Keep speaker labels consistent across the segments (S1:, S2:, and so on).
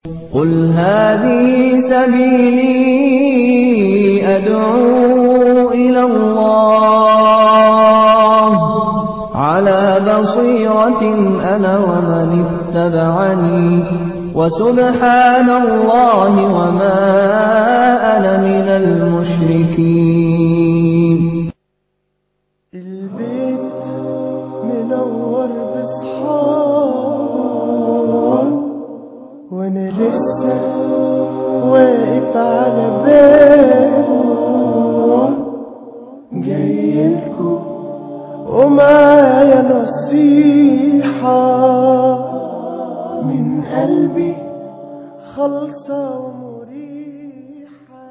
S1: قل هذه سبيلي أدعو إلى الله على بصيرة أنا ومن اتبعني وسبحان الله وما أنا من المشركين
S2: البيت منور بصحاب وانا لسه واقف على باب جايلكوا ومعايا نصيحة من قلبي خالصة ومريحة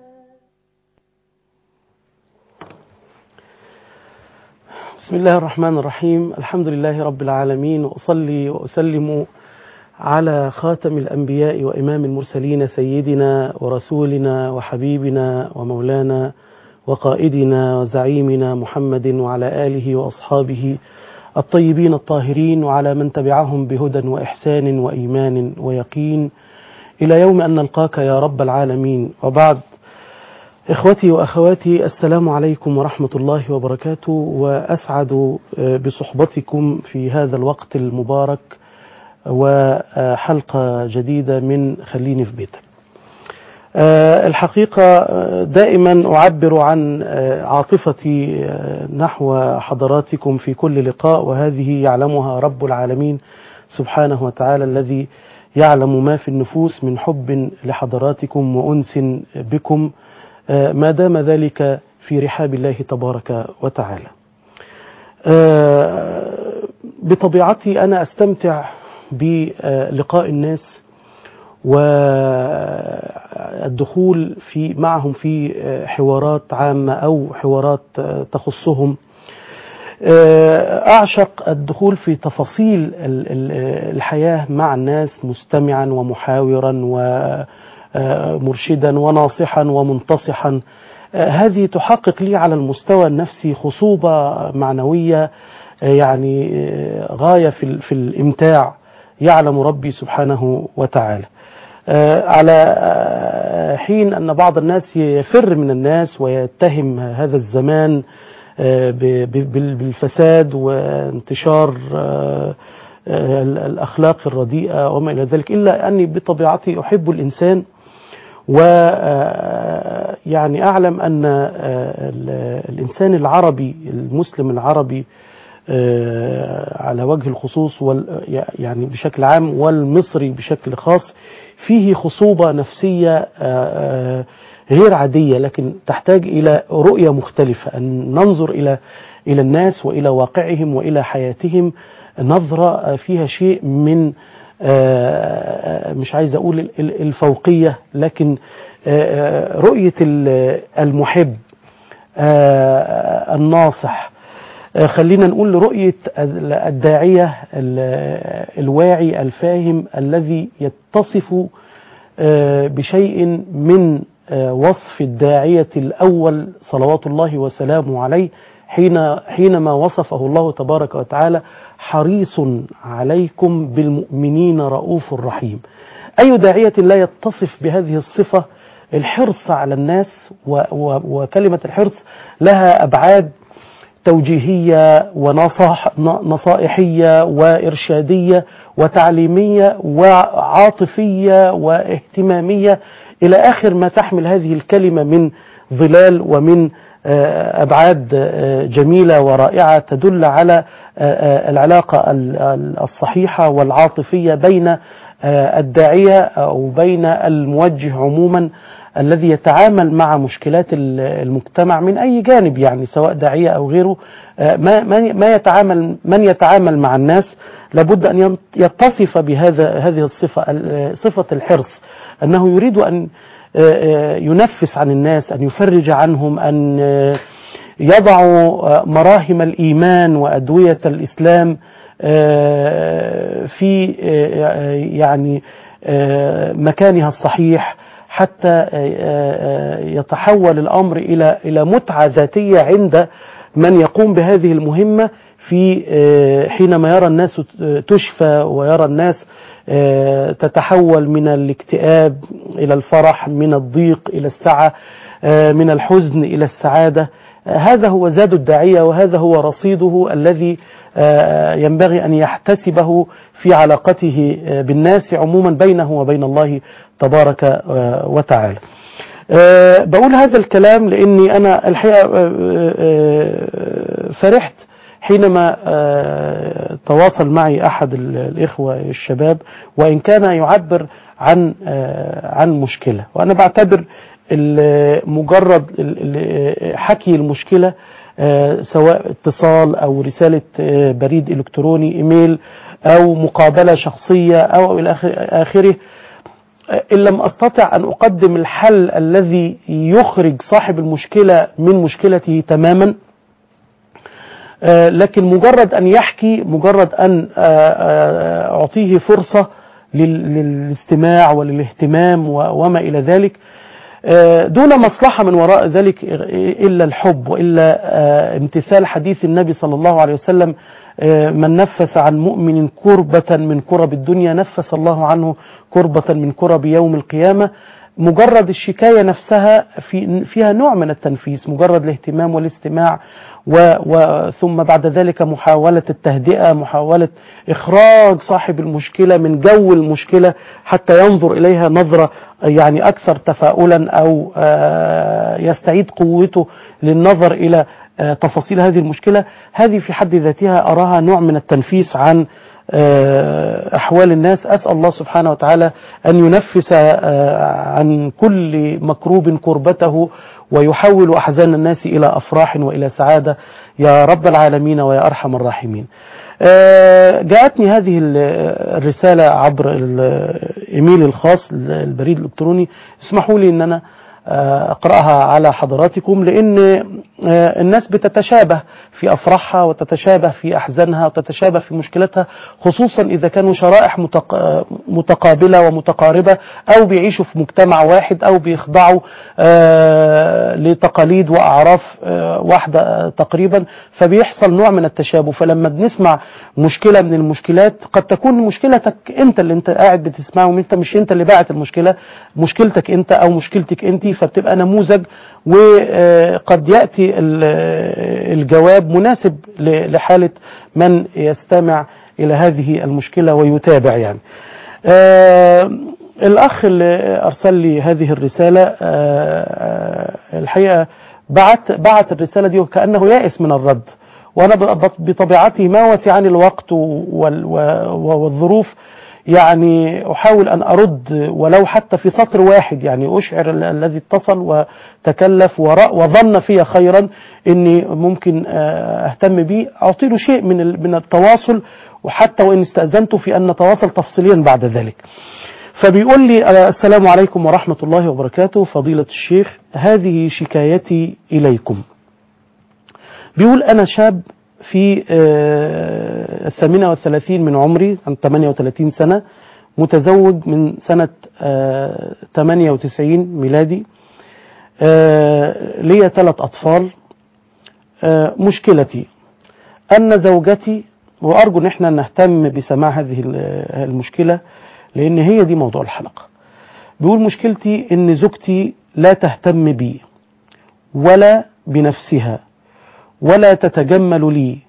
S3: بسم الله الرحمن الرحيم الحمد لله رب العالمين وأصلي وأسلم على خاتم الأنبياء وإمام المرسلين سيدنا ورسولنا وحبيبنا ومولانا وقائدنا وزعيمنا محمد وعلى آله وأصحابه الطيبين الطاهرين وعلى من تبعهم بهدى وإحسان وإيمان ويقين إلى يوم أن نلقاك يا رب العالمين وبعد إخوتي وأخواتي السلام عليكم ورحمة الله وبركاته وأسعد بصحبتكم في هذا الوقت المبارك وحلقة جديدة من خليني في بيتك الحقيقة دائما أعبر عن عاطفتي نحو حضراتكم في كل لقاء وهذه يعلمها رب العالمين سبحانه وتعالى الذي يعلم ما في النفوس من حب لحضراتكم وأنس بكم ما دام ذلك في رحاب الله تبارك وتعالى بطبيعتي أنا أستمتع بلقاء الناس والدخول في معهم في حوارات عامة أو حوارات تخصهم أعشق الدخول في تفاصيل الحياة مع الناس مستمعا ومحاورا ومرشدا وناصحا ومنتصحا هذه تحقق لي على المستوى النفسي خصوبة معنوية يعني غاية في الإمتاع يعلم ربي سبحانه وتعالى على حين أن بعض الناس يفر من الناس ويتهم هذا الزمان بالفساد وانتشار الأخلاق الرديئة وما إلى ذلك إلا أني بطبيعتي أحب الإنسان ويعني أعلم أن الإنسان العربي المسلم العربي على وجه الخصوص يعني بشكل عام والمصري بشكل خاص فيه خصوبة نفسية غير عادية لكن تحتاج إلى رؤية مختلفة أن ننظر إلى إلى الناس وإلى واقعهم وإلى حياتهم نظرة فيها شيء من مش عايز أقول الفوقية لكن رؤية المحب الناصح خلينا نقول رؤية الداعية الواعي الفاهم الذي يتصف بشيء من وصف الداعية الأول صلوات الله وسلامه عليه حين حينما وصفه الله تبارك وتعالى حريص عليكم بالمؤمنين رؤوف رحيم أي داعية لا يتصف بهذه الصفة الحرص على الناس وكلمة الحرص لها أبعاد توجيهية ونصائحية وإرشادية وتعليمية وعاطفية واهتمامية إلى آخر ما تحمل هذه الكلمة من ظلال ومن أبعاد جميلة ورائعة تدل على العلاقة الصحيحة والعاطفية بين الداعية أو بين الموجه عموما الذي يتعامل مع مشكلات المجتمع من أي جانب يعني سواء داعية أو غيره ما ما يتعامل من يتعامل مع الناس لابد أن يتصف بهذا هذه الصفة صفة الحرص أنه يريد أن ينفس عن الناس أن يفرج عنهم أن يضع مراهم الإيمان وأدوية الإسلام في يعني مكانها الصحيح حتى يتحول الأمر إلى إلى متعة ذاتية عند من يقوم بهذه المهمة في حينما يرى الناس تشفى ويرى الناس آه، تتحول من الاكتئاب إلى الفرح من الضيق إلى السعة آه، من الحزن إلى السعادة آه، هذا هو زاد الداعية وهذا هو رصيده الذي آه، ينبغي أن يحتسبه في علاقته آه، بالناس عموما بينه وبين الله تبارك آه، وتعالى آه، بقول هذا الكلام لأني أنا الحقيقة آه، آه، فرحت حينما آه، تواصل معي أحد ال- الإخوة الشباب وإن كان يعبر عن آه، عن مشكلة وأنا بعتبر ال- مجرد ال- ال- حكي المشكلة آه، سواء اتصال أو رسالة آه، بريد إلكتروني إيميل أو مقابلة شخصية أو إلى آخر- آخره إن لم أستطع أن أقدم الحل الذي يخرج صاحب المشكلة من مشكلته تماما آه، لكن مجرد أن يحكي مجرد أن آه، آه، أعطيه فرصة لل- للاستماع وللاهتمام و- وما إلى ذلك آه، دون مصلحة من وراء ذلك إلا الحب وإلا آه، امتثال حديث النبي صلى الله عليه وسلم آه، من نفس عن مؤمن كربة من كرب الدنيا نفس الله عنه كربة من كرب يوم القيامة مجرد الشكاية نفسها في فيها نوع من التنفيس مجرد الاهتمام والاستماع و و ثم بعد ذلك محاولة التهدئة محاولة إخراج صاحب المشكلة من جو المشكلة حتى ينظر إليها نظرة يعني أكثر تفاؤلا أو آه، يستعيد قوته للنظر إلى آه، تفاصيل هذه المشكلة هذه في حد ذاتها أراها نوع من التنفيس عن آه، أحوال الناس أسأل الله سبحانه وتعالى أن ينفس آه، عن كل مكروب كربته ويحول أحزان الناس إلى أفراح وإلى سعادة يا رب العالمين ويا أرحم الراحمين آه، جاءتني هذه ال- الرسالة عبر الإيميل الخاص البريد الإلكتروني اسمحوا لي أن أنا آه، أقرأها على حضراتكم لأن آه، الناس بتتشابه في أفراحها وتتشابه في أحزانها وتتشابه في مشكلتها خصوصا إذا كانوا شرائح متق- آه، متقابلة ومتقاربة أو بيعيشوا في مجتمع واحد أو بيخضعوا آه، لتقاليد وأعراف آه، واحدة آه، تقريبا فبيحصل نوع من التشابه فلما بنسمع مشكلة من المشكلات قد تكون مشكلتك أنت اللي أنت قاعد بتسمعه وأنت مش أنت اللي باعت المشكلة مشكلتك أنت أو مشكلتك أنت فبتبقى نموذج وقد يأتي ال- الجواب مناسب ل- لحالة من يستمع إلى هذه المشكلة ويتابع يعني آه، الأخ اللي أرسل لي هذه الرسالة آه، آه، الحقيقة بعت بعت الرسالة دي وكأنه يائس من الرد وأنا ب- بطبيعتي ما وسعني الوقت وال- و- والظروف يعني أحاول أن أرد ولو حتى في سطر واحد يعني أشعر ال- الذي اتصل وتكلف ورأ وظن في خيرا أني ممكن آه، أهتم به أعطي له شيء من ال- من التواصل وحتى وإن استأذنته في أن نتواصل تفصيليا بعد ذلك فبيقول لي آه، السلام عليكم ورحمة الله وبركاته فضيلة الشيخ هذه شكايتي إليكم بيقول أنا شاب في آه، الثامنة والثلاثين من عمري عن 38 سنة متزوج من سنة آه، 98 ميلادي آه، ليا ثلاث أطفال آه، مشكلتي أن زوجتي وأرجو أن احنا نهتم بسماع هذه ال- المشكلة لأن هي دي موضوع الحلقة بيقول مشكلتي أن زوجتي لا تهتم بي ولا بنفسها ولا تتجمل لي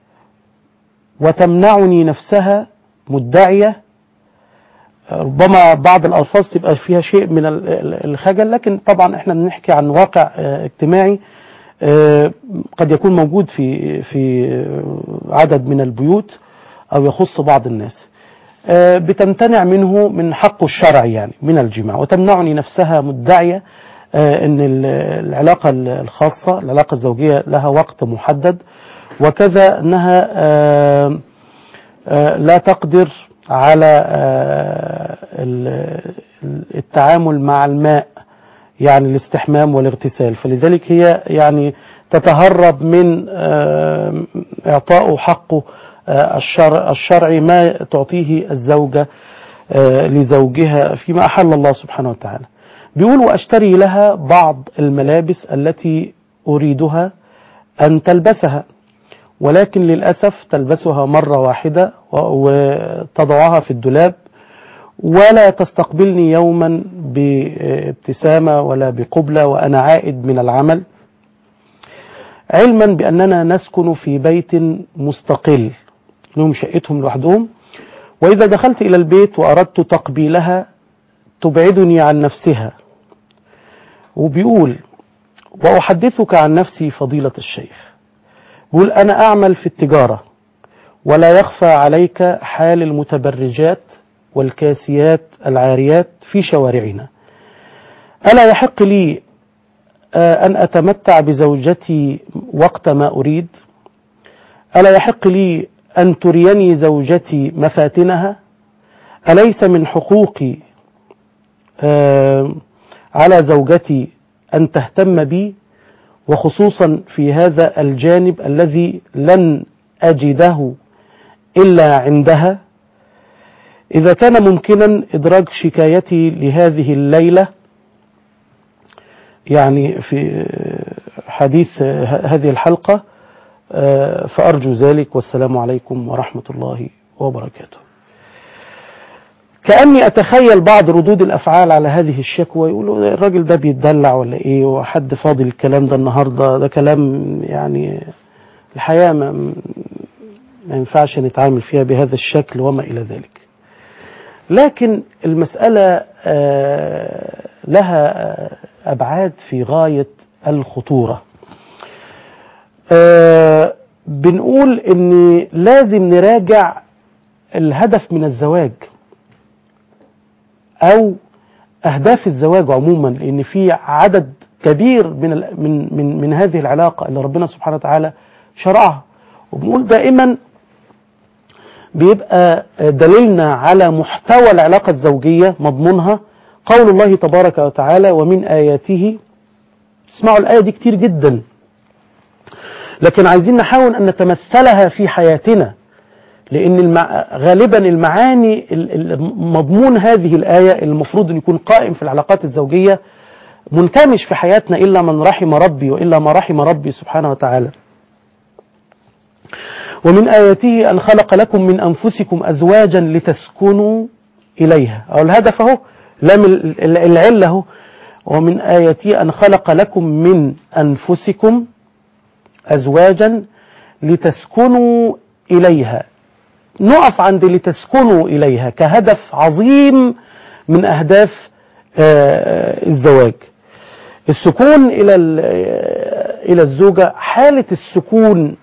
S3: وتمنعني نفسها مدعية ربما بعض الألفاظ تبقى فيها شيء من ال- ال- الخجل لكن طبعا احنا بنحكي عن واقع آه، اجتماعي آه، قد يكون موجود في في عدد من البيوت أو يخص بعض الناس آه، بتمتنع منه من حقه الشرعي يعني من الجماع وتمنعني نفسها مدعية آه، ان ال- العلاقة الخاصة العلاقة الزوجية لها وقت محدد وكذا انها آه، آه، لا تقدر على آه، ال- التعامل مع الماء يعني الاستحمام والاغتسال فلذلك هي يعني تتهرب من آه، إعطائه حقه آه، الشرع الشرعي ما تعطيه الزوجة آه، لزوجها فيما أحل الله سبحانه وتعالى بيقول وأشتري لها بعض الملابس التي أريدها أن تلبسها ولكن للأسف تلبسها مرة واحدة و- وتضعها في الدولاب ولا تستقبلني يوما بابتسامة ولا بقبلة وأنا عائد من العمل علما بأننا نسكن في بيت مستقل لهم شقتهم لوحدهم وإذا دخلت إلى البيت وأردت تقبيلها تبعدني عن نفسها وبيقول وأحدثك عن نفسي فضيلة الشيخ بيقول أنا أعمل في التجارة ولا يخفى عليك حال المتبرجات والكاسيات العاريات في شوارعنا ألا يحق لي أن أتمتع بزوجتي وقت ما أريد ألا يحق لي أن تريني زوجتي مفاتنها أليس من حقوقي على زوجتي أن تهتم بي وخصوصا في هذا الجانب الذي لن أجده إلا عندها إذا كان ممكنا إدراج شكايتي لهذه الليلة يعني في حديث هذه الحلقة فأرجو ذلك والسلام عليكم ورحمة الله وبركاته كأني أتخيل بعض ردود الأفعال على هذه الشكوى يقولوا الراجل ده بيتدلع ولا إيه وحد فاضي الكلام ده النهاردة ده كلام يعني الحياة ما, ما ينفعش نتعامل فيها بهذا الشكل وما إلى ذلك لكن المسألة لها أبعاد في غاية الخطورة بنقول ان لازم نراجع الهدف من الزواج او اهداف الزواج عموما لان في عدد كبير من من من, من هذه العلاقه اللي ربنا سبحانه وتعالى شرعها وبنقول دائما بيبقى دليلنا على محتوى العلاقه الزوجيه مضمونها قول الله تبارك وتعالى ومن اياته اسمعوا الايه دي كتير جدا لكن عايزين نحاول أن نتمثلها في حياتنا لأن المع... غالبا المعاني مضمون هذه الآية المفروض أن يكون قائم في العلاقات الزوجية منكمش في حياتنا إلا من رحم ربي وإلا ما رحم ربي سبحانه وتعالى ومن آياته أن خلق لكم من أنفسكم أزواجا لتسكنوا إليها أو الهدف أهو لام العلة أهو ومن آياته أن خلق لكم من أنفسكم أزواجا لتسكنوا إليها نقف عند لتسكنوا إليها كهدف عظيم من أهداف الزواج السكون إلى إلى الزوجة حالة السكون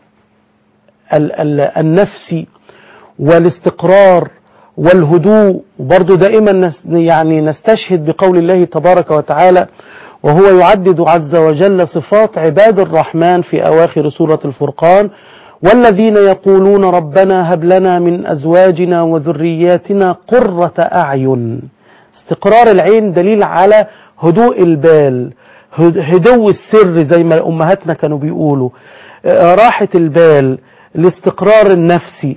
S3: النفسي والاستقرار والهدوء وبرضه دائما يعني نستشهد بقول الله تبارك وتعالى وهو يعدد عز وجل صفات عباد الرحمن في أواخر سورة الفرقان والذين يقولون ربنا هب لنا من أزواجنا وذرياتنا قرة أعين استقرار العين دليل على هدوء البال هدو السر زي ما أمهاتنا كانوا بيقولوا راحة البال الاستقرار النفسي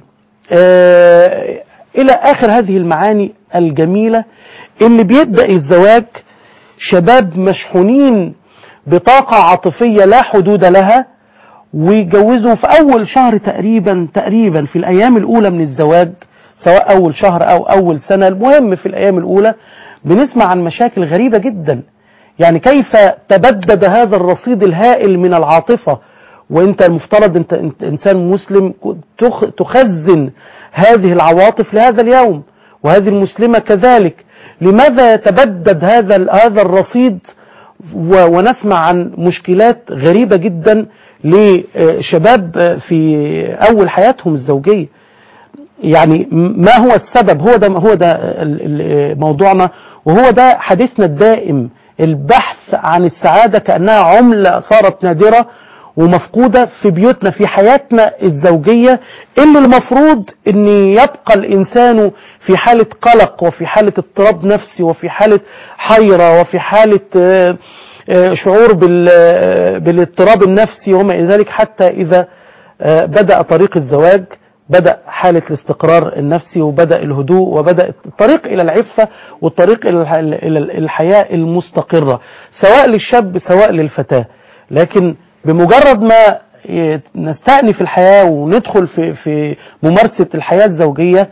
S3: إلى آخر هذه المعاني الجميلة اللي بيبدأ الزواج شباب مشحونين بطاقة عاطفية لا حدود لها ويجوزوا في أول شهر تقريبا تقريبا في الأيام الأولى من الزواج سواء أول شهر أو أول سنة المهم في الأيام الأولى بنسمع عن مشاكل غريبة جدا يعني كيف تبدد هذا الرصيد الهائل من العاطفة وانت المفترض انت, انت انسان مسلم تخزن هذه العواطف لهذا اليوم وهذه المسلمة كذلك لماذا يتبدد هذا هذا الرصيد ونسمع عن مشكلات غريبة جدا لشباب في أول حياتهم الزوجية يعني ما هو السبب هو ده هو ده موضوعنا وهو ده حديثنا الدائم البحث عن السعادة كأنها عملة صارت نادرة ومفقودة في بيوتنا في حياتنا الزوجية اللي المفروض ان يبقى الانسان في حالة قلق وفي حالة اضطراب نفسي وفي حالة حيرة وفي حالة شعور بالاضطراب النفسي وما الى ذلك حتى اذا بدأ طريق الزواج بدأ حالة الاستقرار النفسي وبدأ الهدوء وبدأ الطريق إلى العفة والطريق إلى الحياة المستقرة سواء للشاب سواء للفتاة لكن بمجرد ما نستأنف الحياة وندخل في في ممارسة الحياة الزوجية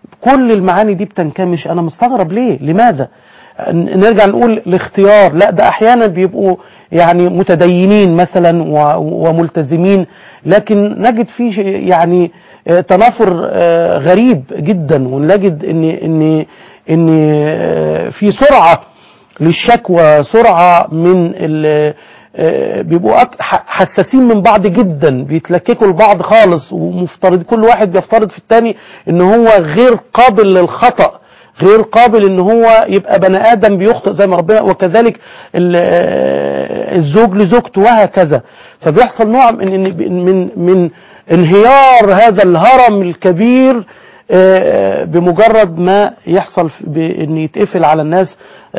S3: كل المعاني دي بتنكمش انا مستغرب ليه لماذا ن- نرجع نقول الاختيار لا ده احيانا بيبقوا يعني متدينين مثلا و- وملتزمين لكن نجد فيه ش- يعني آه، تنافر آه، غريب جدا ونجد ان ان ان آه، في سرعه للشكوى سرعه من ال- آه، بيبقوا أك- ح- حساسين من بعض جدا بيتلككوا لبعض خالص ومفترض كل واحد بيفترض في التاني ان هو غير قابل للخطأ غير قابل ان هو يبقى بني ادم بيخطئ زي ما ربنا وكذلك ال- آه، الزوج لزوجته وهكذا فبيحصل نوع من من من, من انهيار هذا الهرم الكبير آه، بمجرد ما يحصل في- بان يتقفل على الناس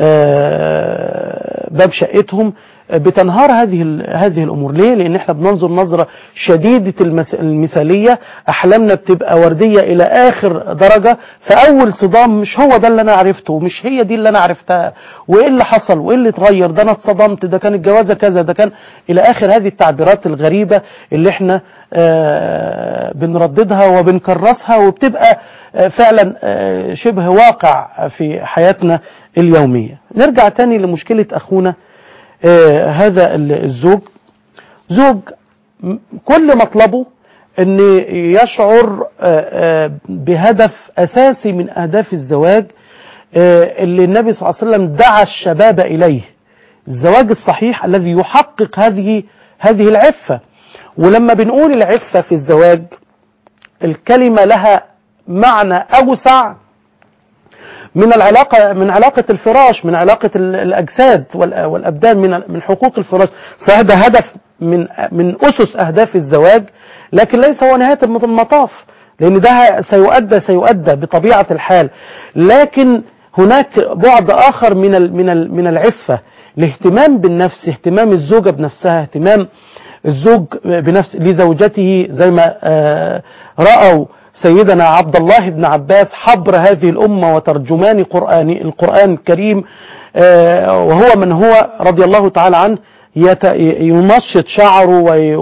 S3: آه، باب شقتهم آه، بتنهار هذه ال- هذه الامور ليه لان احنا بننظر نظره شديده المس- المثاليه احلامنا بتبقى ورديه الى اخر درجه فاول صدام مش هو ده اللي انا عرفته مش هي دي اللي انا عرفتها وايه اللي حصل وايه اللي اتغير ده انا اتصدمت ده كان الجوازه كذا ده كان الى اخر هذه التعبيرات الغريبه اللي احنا آه، بنرددها وبنكرسها وبتبقى آه، فعلا آه، شبه واقع في حياتنا اليوميه نرجع تاني لمشكله اخونا آه، هذا ال- الزوج زوج م- كل مطلبه ان يشعر آه، آه، بهدف اساسي من اهداف الزواج آه، اللي النبي صلى الله عليه وسلم دعا الشباب اليه الزواج الصحيح الذي يحقق هذه هذه العفه ولما بنقول العفه في الزواج الكلمه لها معنى اوسع من العلاقة من علاقة الفراش من علاقة ال- الأجساد وال- والأبدان من من حقوق الفراش صحيح ده هدف من من أسس أهداف الزواج لكن ليس هو نهاية الم- المطاف لأن ده سيؤدى سيؤدى بطبيعة الحال لكن هناك بعد آخر من ال- من ال- من العفة الاهتمام بالنفس اهتمام الزوجة بنفسها اهتمام الزوج بنفس لزوجته زي ما آه، رأوا سيدنا عبد الله بن عباس حبر هذه الأمة وترجمان قرآن القرآن الكريم آه، وهو من هو رضي الله تعالى عنه يت- يمشط شعره وي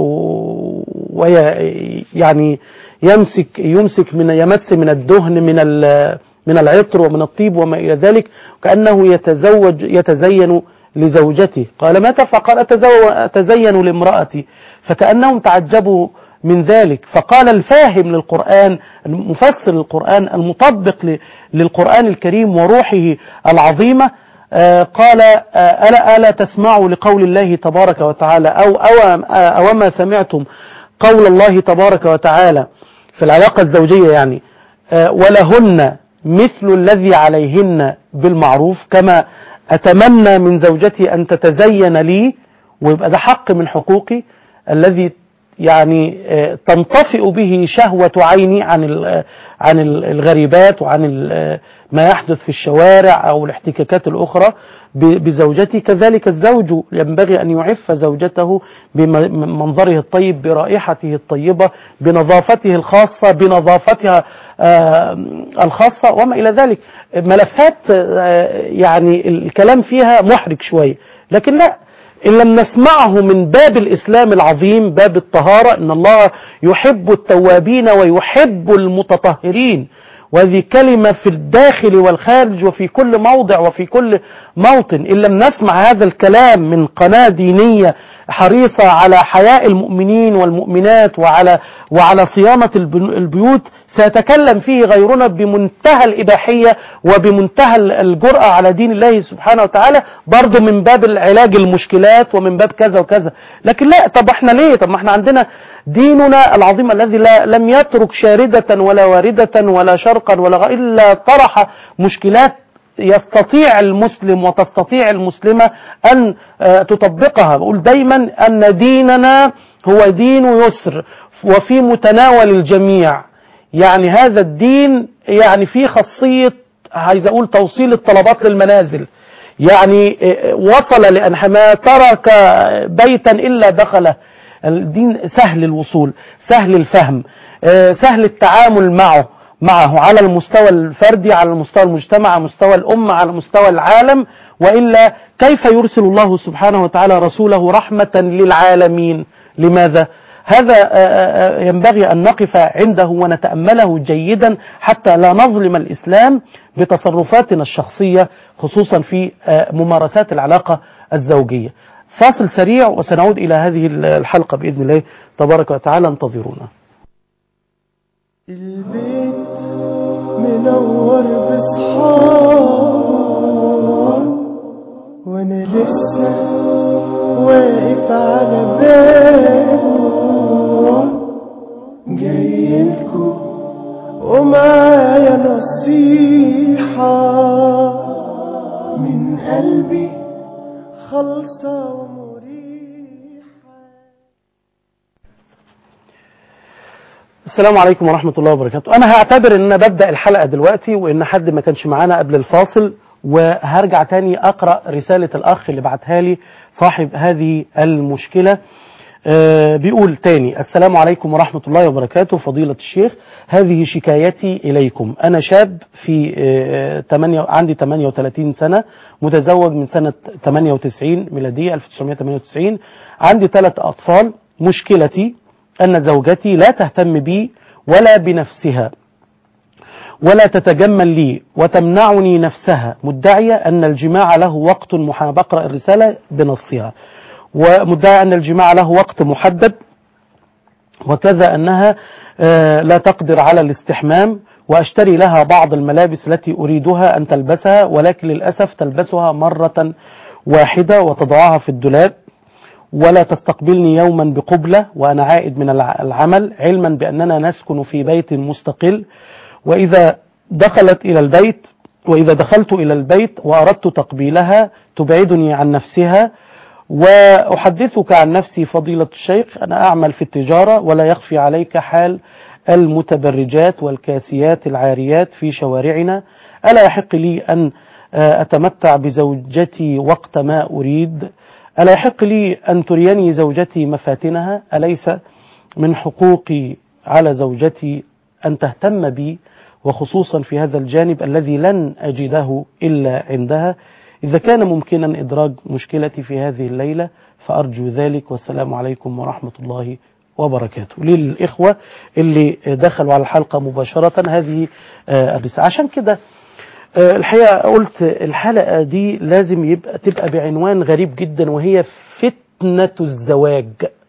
S3: وي يعني يمسك يمسك من يمس من الدهن من ال- من العطر ومن الطيب وما إلى ذلك كأنه يتزوج يتزين لزوجته قال متى فقال أتزو- أتزين لامرأتي فكأنهم تعجبوا من ذلك فقال الفاهم للقرآن المفسر للقرآن المطبق ل- للقرآن الكريم وروحه العظيمة آه، قال آه، ألا, ألا تسمعوا لقول الله تبارك وتعالى أو, أو, أو ما سمعتم قول الله تبارك وتعالى في العلاقة الزوجية يعني آه، ولهن مثل الذي عليهن بالمعروف كما أتمنى من زوجتي أن تتزين لي ويبقى ده حق من حقوقي الذي يعني آه، تنطفئ به شهوة عيني عن ال- عن ال- الغريبات وعن ال- ما يحدث في الشوارع أو الاحتكاكات الأخرى ب- بزوجتي كذلك الزوج ينبغي أن يعف زوجته بمنظره الطيب برائحته الطيبة بنظافته الخاصة بنظافتها آه، الخاصة وما إلى ذلك ملفات آه، يعني الكلام فيها محرج شوية لكن لا إن لم نسمعه من باب الإسلام العظيم باب الطهارة إن الله يحب التوابين ويحب المتطهرين وهذه كلمة في الداخل والخارج وفي كل موضع وفي كل موطن إن لم نسمع هذا الكلام من قناة دينية حريصة على حياء المؤمنين والمؤمنات وعلى وعلى صيانة البن- البيوت سيتكلم فيه غيرنا بمنتهى الإباحية وبمنتهى الجرأة على دين الله سبحانه وتعالى برضه من باب العلاج المشكلات ومن باب كذا وكذا لكن لا طب احنا ليه طب ما احنا عندنا ديننا العظيم الذي لا لم يترك شاردة ولا واردة ولا شرقا ولا غ- إلا طرح مشكلات يستطيع المسلم وتستطيع المسلمة أن آه، تطبقها بقول دايما أن ديننا هو دين يسر وفي متناول الجميع يعني هذا الدين يعني فيه خاصية عايز أقول توصيل الطلبات للمنازل يعني آه، وصل لأنها ما ترك بيتا إلا دخله الدين سهل الوصول سهل الفهم آه، سهل التعامل معه معه على المستوى الفردي على المستوى المجتمع على مستوى الأمة على مستوى العالم وإلا كيف يرسل الله سبحانه وتعالى رسوله رحمة للعالمين لماذا؟ هذا آه، آه، ينبغي أن نقف عنده ونتأمله جيدا حتى لا نظلم الإسلام بتصرفاتنا الشخصية خصوصا في آه، ممارسات العلاقة الزوجية فاصل سريع وسنعود إلى هذه الحلقة بإذن الله تبارك وتعالى انتظرونا
S2: البيت منور بصحاب وانا لسه واقف على بابه جايلكوا ومعايا نصيحة من قلبي خالصة ومريحة
S3: السلام عليكم ورحمة الله وبركاته أنا هعتبر أن أنا ببدأ الحلقة دلوقتي وإن حد ما كانش معانا قبل الفاصل وهرجع تاني أقرأ رسالة الأخ اللي بعتها لي صاحب هذه المشكلة آه، بيقول تاني السلام عليكم ورحمة الله وبركاته فضيلة الشيخ هذه شكايتي إليكم أنا شاب في آه، تمانية عندي 38 سنة متزوج من سنة 98 ميلادية 1998 عندي ثلاث أطفال مشكلتي أن زوجتي لا تهتم بي ولا بنفسها ولا تتجمل لي وتمنعني نفسها مدعية أن الجماع له وقت محا بقرأ الرسالة بنصها ومدعية أن الجماع له وقت محدد وكذا أنها آه، لا تقدر على الاستحمام وأشتري لها بعض الملابس التي أريدها أن تلبسها ولكن للأسف تلبسها مرة واحدة وتضعها في الدولاب ولا تستقبلني يوما بقبلة وأنا عائد من الع- العمل علما بأننا نسكن في بيت مستقل وإذا دخلت إلى البيت وإذا دخلت إلى البيت وأردت تقبيلها تبعدني عن نفسها وأحدثك عن نفسي فضيلة الشيخ أنا أعمل في التجارة ولا يخفي عليك حال المتبرجات والكاسيات العاريات في شوارعنا ألا يحق لي أن آه، أتمتع بزوجتي وقت ما أريد ألا يحق لي أن تريني زوجتي مفاتنها أليس من حقوقي على زوجتي أن تهتم بي وخصوصا في هذا الجانب الذي لن أجده إلا عندها إذا كان ممكنا إدراج مشكلتي في هذه الليلة فأرجو ذلك والسلام عليكم ورحمة الله وبركاته للإخوة اللي دخلوا على الحلقة مباشرة هذه آه، الرسالة عشان كده آه، الحقيقة قلت الحلقة دي لازم يبقى تبقى بعنوان غريب جدا وهي فتنة الزواج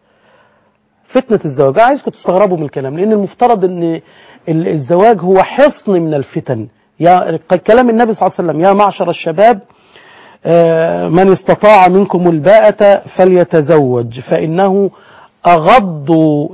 S3: فتنة الزواج أنا عايزكم تستغربوا من الكلام لأن المفترض أن ال- الزواج هو حصن من الفتن يا كلام النبي صلى الله عليه وسلم يا معشر الشباب آه، من استطاع منكم الباءة فليتزوج فإنه أغض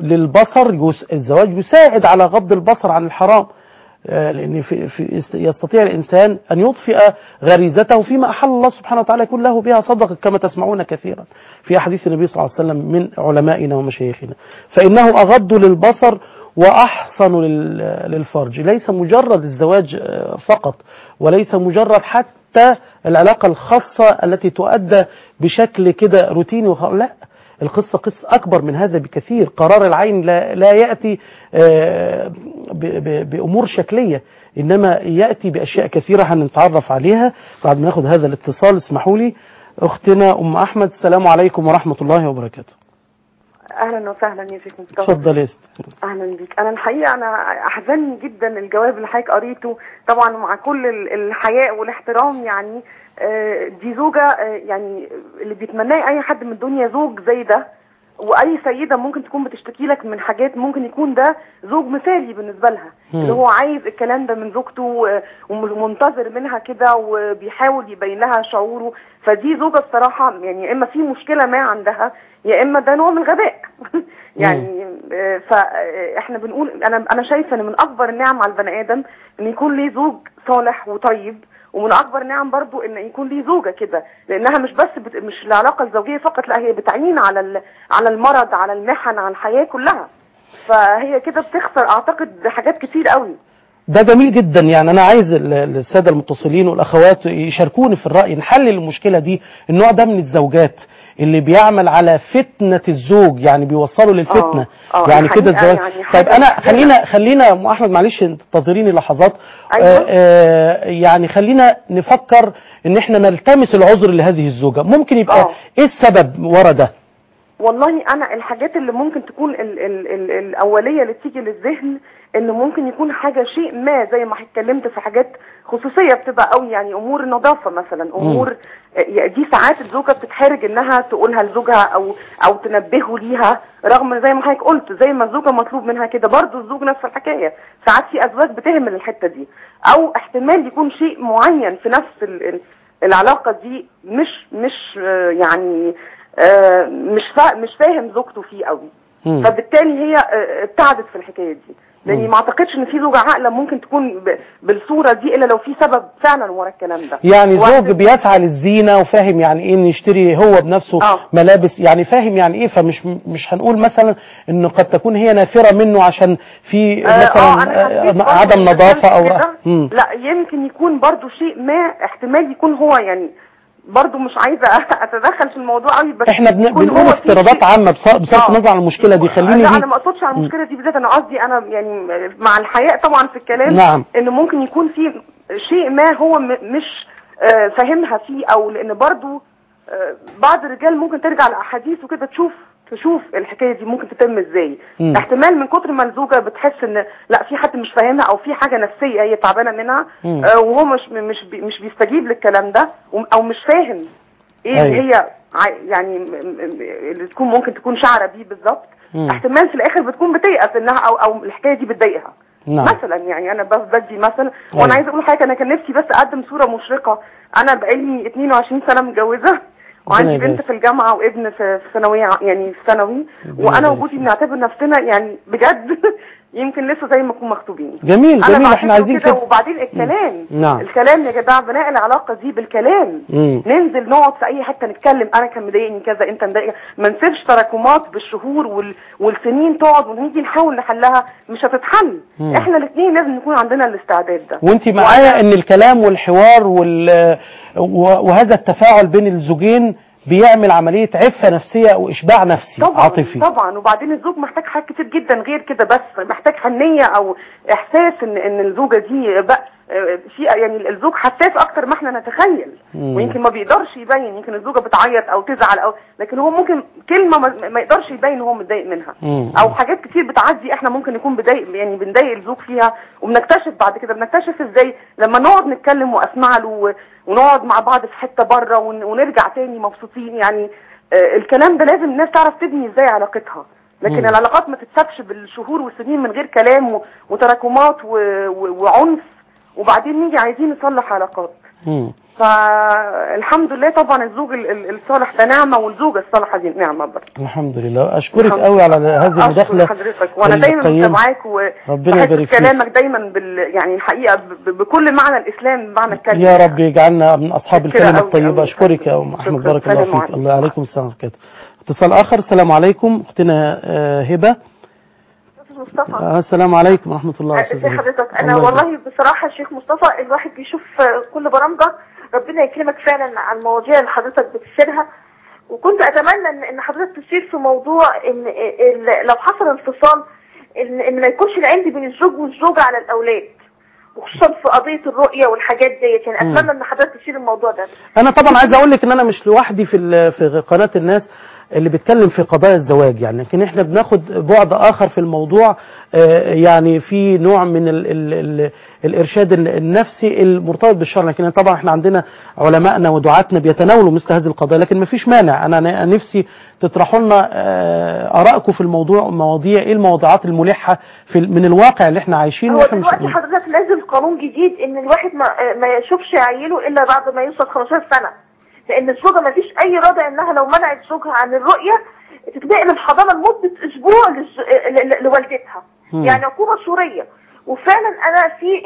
S3: للبصر يس- الزواج يساعد على غض البصر عن الحرام آه، لأن في في يست- يستطيع الإنسان أن يطفئ غريزته فيما أحل الله سبحانه وتعالى يكون له بها صدقة كما تسمعون كثيرا في أحاديث النبي صلى الله عليه وسلم من علمائنا ومشايخنا فإنه أغض للبصر وأحصن لل- للفرج ليس مجرد الزواج آه، فقط وليس مجرد حتى العلاقة الخاصة التي تؤدى بشكل كده روتيني وخ... لا القصة قصة أكبر من هذا بكثير قرار العين لا, لا يأتي آه، ب- ب- بأمور شكلية إنما يأتي بأشياء كثيرة هنتعرف عليها بعد ما ناخد هذا الاتصال اسمحوا لي أختنا أم أحمد السلام عليكم ورحمة الله وبركاته
S4: اهلا وسهلا يا شيخ مصطفى
S3: اتفضل يا ست
S4: اهلا بيك انا الحقيقه انا احزنني جدا الجواب اللي حضرتك قريته طبعا مع كل ال- الحياء والاحترام يعني آه، دي زوجه آه، يعني اللي بيتمناه اي حد من الدنيا زوج زي ده واي سيده ممكن تكون بتشتكي لك من حاجات ممكن يكون ده زوج مثالي بالنسبه لها
S3: مم.
S4: اللي هو عايز الكلام ده من زوجته و- ومنتظر منها كده وبيحاول يبين لها شعوره فدي زوجه بصراحه يعني يا اما في مشكله ما عندها يا اما ده نوع من الغباء يعني آه، فاحنا بنقول انا انا شايفه ان من اكبر النعم على البني ادم ان يكون ليه زوج صالح وطيب ومن اكبر النعم برضو ان يكون ليه زوجه كده لانها مش بس بت... مش العلاقه الزوجيه فقط لا هي بتعين على ال... على المرض على المحن على الحياه كلها فهي كده بتخسر اعتقد حاجات كتير قوي
S3: ده جميل جدا يعني انا عايز ال- الساده المتصلين والاخوات يشاركوني في الراي نحلل المشكله دي النوع ده من الزوجات اللي بيعمل على فتنه الزوج يعني بيوصلوا للفتنه
S4: آه، آه،
S3: يعني كده
S4: الحقيقة
S3: الزواج
S4: يعني حاجة
S3: طيب انا
S4: كبيرة.
S3: خلينا خلينا ام احمد معلش انتظريني لحظات
S4: أيوة.
S3: آه آه يعني خلينا نفكر ان احنا نلتمس العذر لهذه الزوجه ممكن يبقى
S4: آه.
S3: ايه السبب ورا ده
S4: والله انا الحاجات اللي ممكن تكون ال ال ال الاوليه اللي تيجي للذهن انه ممكن يكون حاجه شيء ما زي ما اتكلمت في حاجات خصوصيه بتبقى قوي يعني امور النظافه مثلا امور آه، دي ساعات الزوجه بتتحرج انها تقولها لزوجها او او تنبهه ليها رغم زي ما حضرتك قلت زي ما الزوجه مطلوب منها كده برضه الزوج نفس الحكايه ساعات في ازواج بتهمل الحته دي او احتمال يكون شيء معين في نفس ال- ال- العلاقه دي مش مش آه، يعني آه، مش فا مش فاهم زوجته فيه قوي
S3: مم.
S4: فبالتالي هي آه، ابتعدت في الحكايه دي لاني ما اعتقدش ان في زوجه عاقله ممكن تكون ب- بالصوره دي الا لو في سبب فعلا ورا الكلام ده
S3: يعني
S4: واحد-
S3: زوج بيسعى للزينة وفاهم يعني ايه ان يشتري هو بنفسه
S4: آه.
S3: ملابس يعني فاهم يعني ايه فمش مش هنقول مثلا انه قد تكون هي نافرة منه عشان في
S4: آه، آه،
S3: مثلا
S4: أنا حسيت
S3: آه،
S4: برضه
S3: عدم
S4: إن
S3: نظافة او
S4: كده.
S3: مم.
S4: لا يمكن يكون برضو شيء ما احتمال يكون هو يعني برضو مش عايزه اتدخل في الموضوع قوي بس
S3: احنا بن-
S4: يكون
S3: بنقول
S4: هو في
S3: افتراضات
S4: شيء-
S3: عامة بص- بصرف
S4: آه.
S3: النظر عن المشكلة دي خليني
S4: لا
S3: دي
S4: انا ما اقصدش على المشكله دي بالذات انا قصدي انا يعني مع الحياء طبعا في الكلام
S3: نعم.
S4: ان ممكن يكون في شيء ما هو م- مش آه، فاهمها فيه او لان برضو آه، بعض الرجال ممكن ترجع لاحاديث وكده تشوف تشوف الحكايه دي ممكن تتم ازاي
S3: مم.
S4: احتمال من كتر ما الزوجه بتحس ان لا في حد مش فاهمها او في حاجه نفسيه هي تعبانه منها
S3: مم.
S4: آه، وهو مش مش بي- مش بيستجيب للكلام ده وم- او مش فاهم ايه اللي
S3: أيوة.
S4: هي عاي- يعني م- م- اللي تكون ممكن تكون شعره بيه بالظبط
S3: مم.
S4: احتمال في الاخر بتكون بتيأس انها او او الحكايه دي بتضايقها
S3: نعم
S4: مثلا يعني انا بس بدي مثلا
S3: أيوة.
S4: وانا عايزه اقول حاجه انا كان نفسي بس اقدم صوره مشرقه انا بقالي 22 سنه متجوزه وعندي
S3: يبارك.
S4: بنت في الجامعه وابن في في ثانويه ع- يعني في ثانوي
S3: ربنا
S4: وانا
S3: يبارك
S4: وجودي
S3: فيك.
S4: بنعتبر نفسنا يعني بجد يمكن لسه زي ما نكون مخطوبين
S3: جميل
S4: انا
S3: جميل احنا
S4: بعتبره
S3: عايزين كده
S4: وبعدين الكلام
S3: نعم.
S4: الكلام يا جماعه بناء العلاقه دي بالكلام
S3: مم.
S4: ننزل نقعد في اي حته نتكلم انا كان مضايقني كذا انت مضايقني ما نسيبش تراكمات بالشهور وال... والسنين تقعد ونيجي نحاول نحلها مش هتتحل
S3: مم.
S4: احنا الاثنين لازم نكون عندنا الاستعداد ده
S3: وانت معايا ان الكلام والحوار وال و- وهذا التفاعل بين الزوجين بيعمل عملية عفة نفسية وإشباع نفسي
S4: طبعا
S3: عاطفي
S4: طبعا وبعدين الزوج محتاج حاجات كتير جدا غير كده بس محتاج حنيه او احساس ان ان الزوجه دي بقى آه، في يعني الزوج حساس اكتر ما احنا نتخيل
S3: مم.
S4: ويمكن ما بيقدرش يبين يمكن الزوجه بتعيط او تزعل او لكن هو ممكن كلمه ما, ما يقدرش يبين هو متضايق منها
S3: مم.
S4: او حاجات كتير بتعدي احنا ممكن نكون بضايق يعني بنضايق الزوج فيها وبنكتشف بعد كده بنكتشف ازاي لما نقعد نتكلم واسمع له و- ونقعد مع بعض في حته بره ون- ونرجع تاني مبسوطين يعني آه، الكلام ده لازم الناس تعرف تبني ازاي علاقتها لكن
S3: مم.
S4: العلاقات ما تتسابش بالشهور والسنين من غير كلام و- وتراكمات و- و- وعنف وبعدين نيجي عايزين نصلح علاقات
S3: مم.
S4: فالحمد لله طبعا الزوج ال- ال- الصالح ده نعمه والزوجه الصالحه دي نعمه برضه
S3: الحمد لله أشكرك
S4: الحمد
S3: قوي على
S4: لله.
S3: هذه المداخلة
S4: أشكر حضرتك وانا دايما
S3: القيمة.
S4: متابعاك
S3: ربنا
S4: وبحس
S3: يبارك فيك.
S4: كلامك دايما بال يعني الحقيقه ب- ب- بكل معنى الاسلام بمعنى الكلمه
S3: يا رب يجعلنا من أصحاب
S4: شكرا
S3: الكلمة
S4: أوي
S3: الطيبة
S4: أوي.
S3: أشكرك يا أم أحمد
S4: شكرا.
S3: بارك الله
S4: سلام
S3: فيك
S4: عليكم.
S3: الله عليكم السلام ورحمة الله اتصال آخر السلام عليكم أختنا آه، هبة
S5: استاذ مصطفى
S3: آه، السلام عليكم ورحمة الله
S5: ازي
S3: أستاذ هبة.
S5: حضرتك انا
S3: الله يبارك.
S5: والله بصراحه الشيخ مصطفى الواحد بيشوف كل برامجك ربنا يكرمك فعلا على المواضيع اللي حضرتك بتثيرها وكنت اتمنى ان ان حضرتك تشير في موضوع ان ال- لو حصل انفصال ان ان ما يكونش العند بين الزوج والزوجه على الاولاد وخصوصا في قضيه الرؤيه والحاجات ديت يعني
S3: مم.
S5: اتمنى ان حضرتك تشير الموضوع ده
S3: انا طبعا عايز اقول لك ان انا مش لوحدي في ال- في قناه الناس اللي بيتكلم في قضايا الزواج يعني لكن احنا بناخد بعد اخر في الموضوع آه، يعني في نوع من ال ال ال الارشاد ال- النفسي المرتبط بالشرع لكن طبعا احنا عندنا علمائنا ودعاتنا بيتناولوا مثل هذه القضايا لكن ما فيش مانع انا ن- نفسي تطرحوا لنا آه، ارائكم في الموضوع مواضيع ايه الموضوعات الملحه في ال- من الواقع اللي احنا عايشينه
S5: هو
S3: واحنا مش
S5: دلوقتي حضرتك نازل قانون جديد ان الواحد ما, ما يشوفش عيله الا بعد ما يوصل 15 سنه لان الزوجه ما فيش اي رادع انها لو منعت زوجها عن الرؤيه تتنقل الحضانه لمده اسبوع للز- ل- ل- لوالدتها
S3: مم.
S5: يعني عقوبه سوريه وفعلا انا في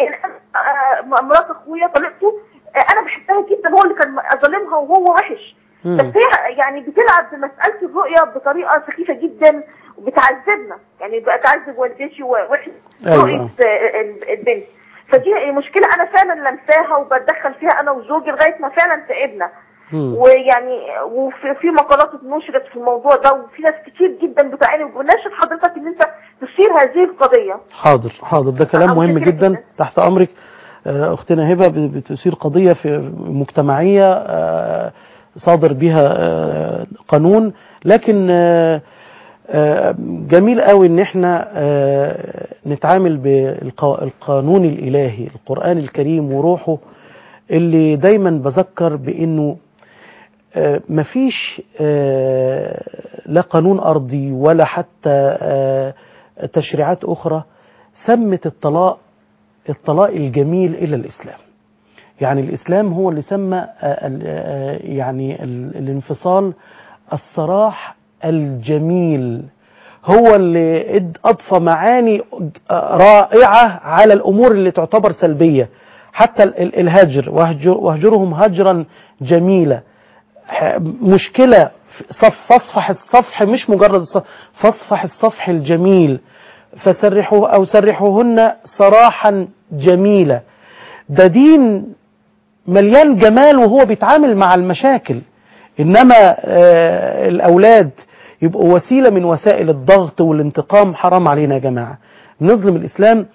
S5: آه، مرات اخويا طلقته آه، انا بحبها جدا هو اللي كان ظالمها وهو وحش
S3: مم.
S5: بس هي يعني بتلعب بمساله الرؤيه بطريقه سخيفه جدا وبتعذبنا يعني بقى تعذب والدتي ووحش
S3: أيوة.
S5: رؤيه آه، ال- البنت فدي مشكله انا فعلا لمساها وبتدخل فيها انا وزوجي لغايه ما فعلا تعبنا
S3: مم.
S5: ويعني وفي في مقالات اتنشرت في الموضوع ده وفي ناس كتير جدا بتعاني وبناشد حضرتك ان انت تثير هذه القضيه
S3: حاضر حاضر ده كلام
S5: أنا
S3: مهم
S5: متشكرة
S3: جدا
S5: جدا.
S3: تحت امرك آه، اختنا هبه ب- بتثير قضيه في مجتمعيه آه، صادر بها آه، قانون لكن آه، آه، جميل قوي ان احنا آه، نتعامل بالقانون الالهي القرآن الكريم وروحه اللي دايما بذكر بانه آه، مفيش آه، لا قانون أرضي ولا حتى آه، تشريعات أخرى سمت الطلاق الطلاق الجميل إلى الإسلام يعني الإسلام هو اللي سمى آه، ال- آه، يعني ال- الانفصال السراح الجميل هو اللي اد- أضفى معاني آه، رائعة على الأمور اللي تعتبر سلبية حتى ال- ال- الهجر وهجر واهجرهم هجرا جميلا ح- مشكلة في صف فاصفح الصفح مش مجرد الصفح فاصفح الصفح الجميل فسرحوه أو سرحوهن سراحا جميلا ده دين مليان جمال وهو بيتعامل مع المشاكل إنما آه الأولاد يبقوا وسيلة من وسائل الضغط والانتقام حرام علينا يا جماعة نظلم الإسلام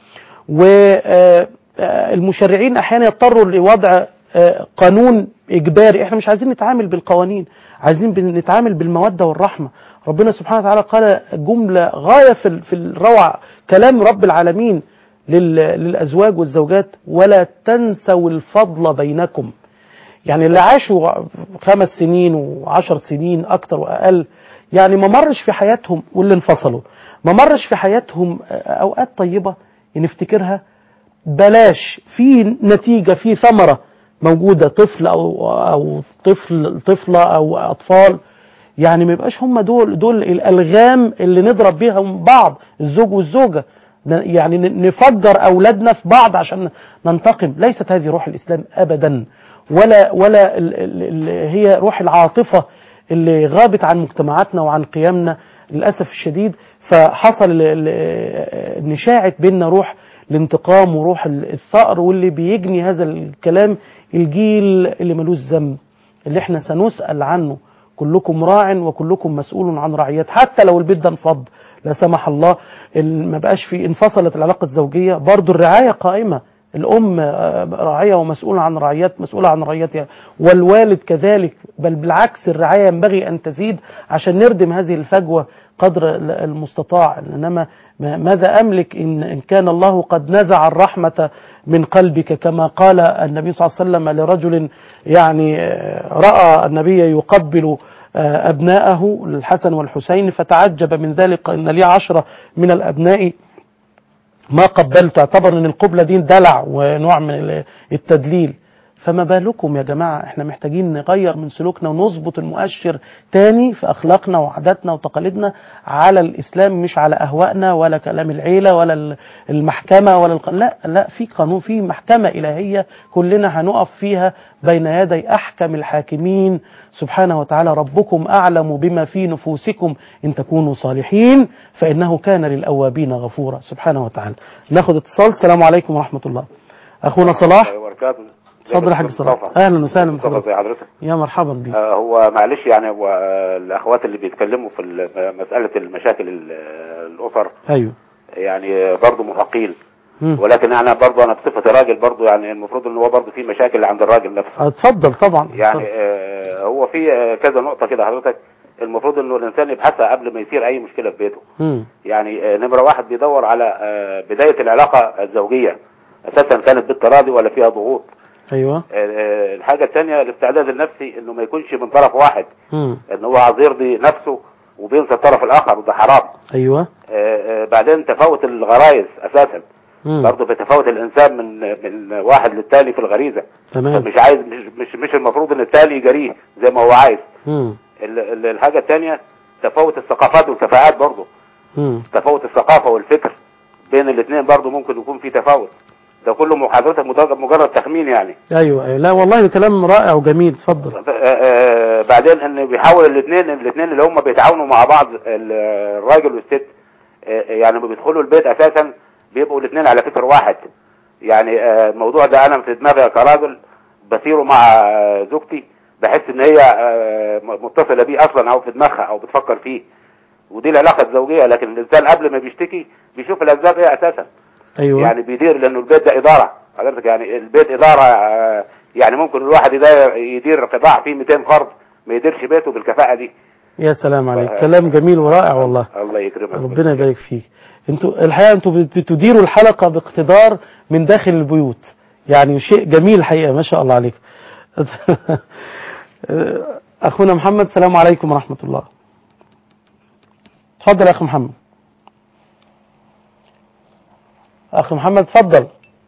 S3: والمشرعين أحيانا يضطروا لوضع آه، قانون إجباري احنا مش عايزين نتعامل بالقوانين عايزين بن- نتعامل بالمودة والرحمة ربنا سبحانه وتعالى قال جملة غاية في ال- في الروعة كلام رب العالمين لل- للأزواج والزوجات ولا تنسوا الفضل بينكم يعني اللي عاشوا خمس سنين وعشر سنين أكتر وأقل يعني ما مرش في حياتهم واللي انفصلوا ما مرش في حياتهم أوقات طيبة نفتكرها بلاش في نتيجة في ثمرة موجودة طفل أو أو طفل طفلة أو أطفال يعني ما يبقاش هم دول دول الألغام اللي نضرب بيها بعض الزوج والزوجة ن- يعني ن- نفجر أولادنا في بعض عشان ننتقم ليست هذه روح الإسلام أبدا ولا ولا ال ال ال هي روح العاطفة اللي غابت عن مجتمعاتنا وعن قيمنا للأسف الشديد فحصل ال- ال- ان شاعت بيننا روح الانتقام وروح ال- الثأر واللي بيجني هذا الكلام الجيل اللي ملوش ذنب اللي احنا سنسأل عنه كلكم راع وكلكم مسؤول عن رعيته حتى لو البيت ده انفض لا سمح الله ال- ما بقاش في انفصلت العلاقة الزوجية برضو الرعاية قائمة الأم آه، راعية ومسؤولة عن رعيات مسؤولة عن رعيتها والوالد كذلك بل بالعكس الرعاية ينبغي أن تزيد عشان نردم هذه الفجوة قدر ال- المستطاع إنما ما- ماذا أملك إن, إن كان الله قد نزع الرحمة من قلبك كما قال النبي صلى الله عليه وسلم لرجل يعني آه، رأى النبي يقبل آه، أبناءه الحسن والحسين فتعجب من ذلك إن لي عشرة من الأبناء ما قبلت اعتبر ان القبلة دي دلع ونوع من ال- التدليل فما بالكم يا جماعة احنا محتاجين نغير من سلوكنا ونظبط المؤشر تاني في اخلاقنا وعاداتنا وتقاليدنا على الاسلام مش على اهوائنا ولا كلام العيلة ولا ال- المحكمة ولا الق... لا لا في قانون في محكمة الهية كلنا هنقف فيها بين يدي احكم الحاكمين سبحانه وتعالى ربكم اعلم بما في نفوسكم ان تكونوا صالحين فانه كان للاوابين غفورا سبحانه وتعالى ناخد اتصال السلام عليكم ورحمة الله اخونا صلاح
S6: وبركاته
S3: اتفضل يا حاج صلاح اهلا وسهلا
S6: مصطفى
S3: بحضرتك
S6: زي حضرتك
S3: يا مرحبا بك
S6: آه، هو معلش يعني هو آه، الاخوات اللي بيتكلموا في ال- مساله المشاكل ال- الاسر
S3: ايوه
S6: يعني برضه مرهقين
S3: مم.
S6: ولكن انا برضه انا بصفتي راجل برضه يعني المفروض ان هو برضه في مشاكل عند الراجل نفسه
S3: اتفضل طبعا
S6: يعني
S3: اتفضل.
S6: آه، هو في آه، كذا نقطه كده حضرتك المفروض انه الانسان يبحثها قبل ما يصير اي مشكله في بيته
S3: مم.
S6: يعني آه، نمره واحد بيدور على آه، بدايه العلاقه الزوجيه اساسا كانت بالتراضي ولا فيها ضغوط
S3: ايوه
S6: آه، آه، الحاجه الثانيه الاستعداد النفسي انه ما يكونش من طرف واحد
S3: مم.
S6: ان هو عايز يرضي نفسه وبينسى الطرف الاخر وده حرام
S3: ايوه
S6: آه، آه، بعدين تفاوت الغرائز اساسا
S3: مم.
S6: برضه بيتفاوت الانسان من من واحد للتاني في الغريزه
S3: تمام
S6: مش عايز مش مش, مش المفروض ان التاني يجريه زي ما هو عايز
S3: مم.
S6: ال- ال- الحاجه الثانيه تفاوت الثقافات والكفاءات برضه
S3: مم.
S6: تفاوت الثقافه والفكر بين الاثنين برضه ممكن يكون في تفاوت ده كله مع حضرتك مجرد مجرد تخمين يعني
S3: ايوه أيوة. لا والله ده كلام رائع وجميل اتفضل
S6: آه، آه، بعدين ان بيحاول الاثنين الاثنين اللي هم بيتعاونوا مع بعض ال- الراجل والست آه، يعني لما بيدخلوا البيت اساسا بيبقوا الاثنين على فكر واحد يعني آه، الموضوع ده انا في دماغي كراجل بسيره مع آه، زوجتي بحس ان هي آه، متصله بيه اصلا او في دماغها او بتفكر فيه ودي العلاقه الزوجيه لكن الانسان قبل ما بيشتكي بيشوف الاسباب ايه اساسا
S3: ايوه
S6: يعني بيدير لانه البيت ده اداره حضرتك يعني البيت اداره آه، يعني ممكن الواحد يدير, يدير قطاع فيه 200 فرد ما يديرش بيته بالكفاءه دي
S3: يا سلام عليك
S6: ف-
S3: كلام جميل ورائع والله
S6: الله يكرمك
S3: ربنا يبارك فيك انتوا الحقيقه انتوا بت- بتديروا الحلقه باقتدار من داخل البيوت يعني شيء جميل الحقيقه ما شاء الله عليك اخونا محمد السلام عليكم ورحمه الله اتفضل يا اخ محمد اخ محمد اتفضل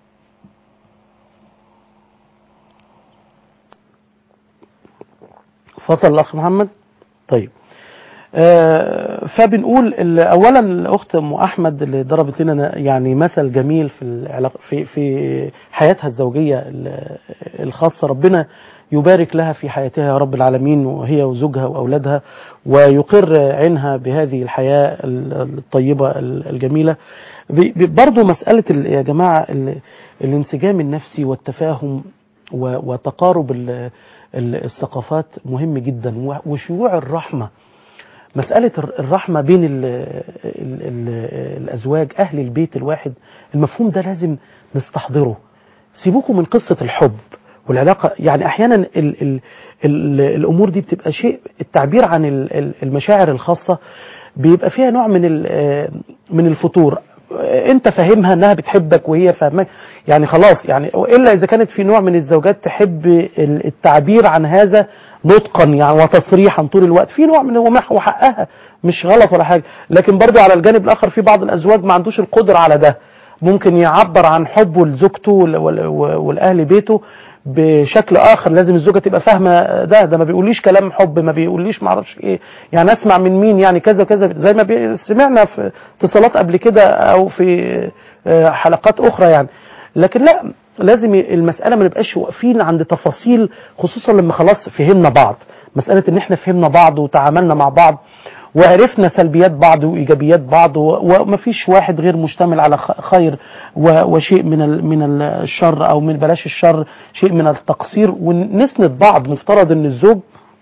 S3: فصل الاخ محمد طيب آه، فبنقول ال- اولا الاخت ام احمد اللي ضربت لنا يعني مثل جميل في العلاقه في في حياتها الزوجيه ال- الخاصه ربنا يبارك لها في حياتها يا رب العالمين وهي وزوجها واولادها ويقر عينها بهذه الحياه ال- الطيبه ال- الجميله ب- ب- برضو مساله ال- يا جماعه ال- الانسجام النفسي والتفاهم و- وتقارب ال- ال- الثقافات مهم جدا و- وشيوع الرحمه مسألة الر- الرحمة بين ال ال ال الأزواج أهل البيت الواحد المفهوم ده لازم نستحضره سيبوكم من قصة الحب والعلاقة يعني أحيانا ال ال ال الأمور دي بتبقى شيء التعبير عن ال- ال- المشاعر الخاصة بيبقى فيها نوع من ال- من الفتور انت فاهمها انها بتحبك وهي فاهمك يعني خلاص يعني والا اذا كانت في نوع من الزوجات تحب ال- التعبير عن هذا نطقا يعني وتصريحا طول الوقت في نوع من ومح- وحقها مش غلط ولا حاجه لكن برضو على الجانب الاخر في بعض الازواج ما عندوش القدره على ده ممكن يعبر عن حبه لزوجته وال- وال- والاهل بيته بشكل اخر لازم الزوجه تبقى فاهمه ده ده ما بيقوليش كلام حب ما بيقوليش ما اعرفش ايه يعني اسمع من مين يعني كذا كذا زي ما بي- سمعنا في اتصالات قبل كده او في آه، حلقات اخرى يعني لكن لا لازم ي- المساله ما نبقاش واقفين عند تفاصيل خصوصا لما خلاص فهمنا بعض مساله ان احنا فهمنا بعض وتعاملنا مع بعض وعرفنا سلبيات بعض وايجابيات بعض و- ومفيش واحد غير مشتمل على خ- خير و- وشيء من ال- من ال- الشر او من بلاش الشر شيء من التقصير ونسند بعض نفترض ان الزوج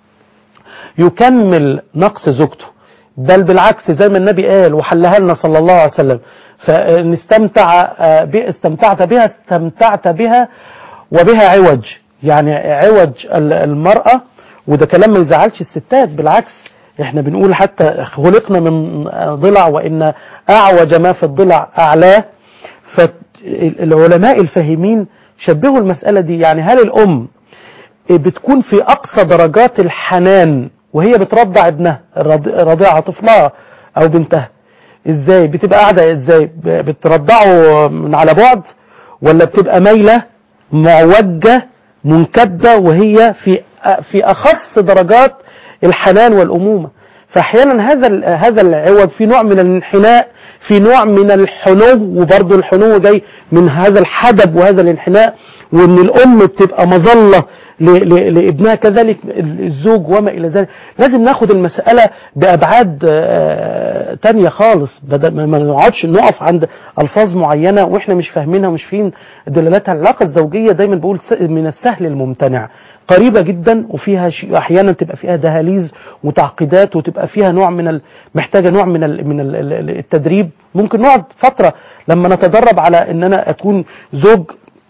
S3: يكمل نقص زوجته بل بالعكس زي ما النبي قال وحلها لنا صلى الله عليه وسلم فنستمتع آه، ب- استمتعت بها استمتعت بها وبها عوج يعني عوج ال- المرأة وده كلام ما يزعلش الستات بالعكس احنا بنقول حتى خلقنا من ضلع وان اعوج ما في الضلع اعلاه فالعلماء الفاهمين شبهوا المسألة دي يعني هل الأم بتكون في أقصى درجات الحنان وهي بترضع ابنها الرض- رضيعها طفلها أو بنتها ازاي بتبقى قاعدة ازاي ب- بترضعه من على بعد ولا بتبقى مايلة معوجة منكبة وهي في في أخص درجات الحنان والأمومة فأحيانا هذا ال- هذا العوج في نوع من الانحناء في نوع من الحنو وبرضه الحنو جاي من هذا الحدب وهذا الانحناء وان الام بتبقى مظله ل- ل- لابنها كذلك الزوج وما الى ذلك لازم ناخد المساله بابعاد آه، تانية خالص بدل ما ما نقعدش نقف عند الفاظ معينه واحنا مش فاهمينها ومش فاهمين دلالاتها العلاقه الزوجيه دايما بقول س- من السهل الممتنع قريبه جدا وفيها شيء احيانا تبقى فيها دهاليز وتعقيدات وتبقى فيها نوع من ال... محتاجه نوع من ال... من ال- ال- التدريب ممكن نقعد فتره لما نتدرب على ان انا اكون زوج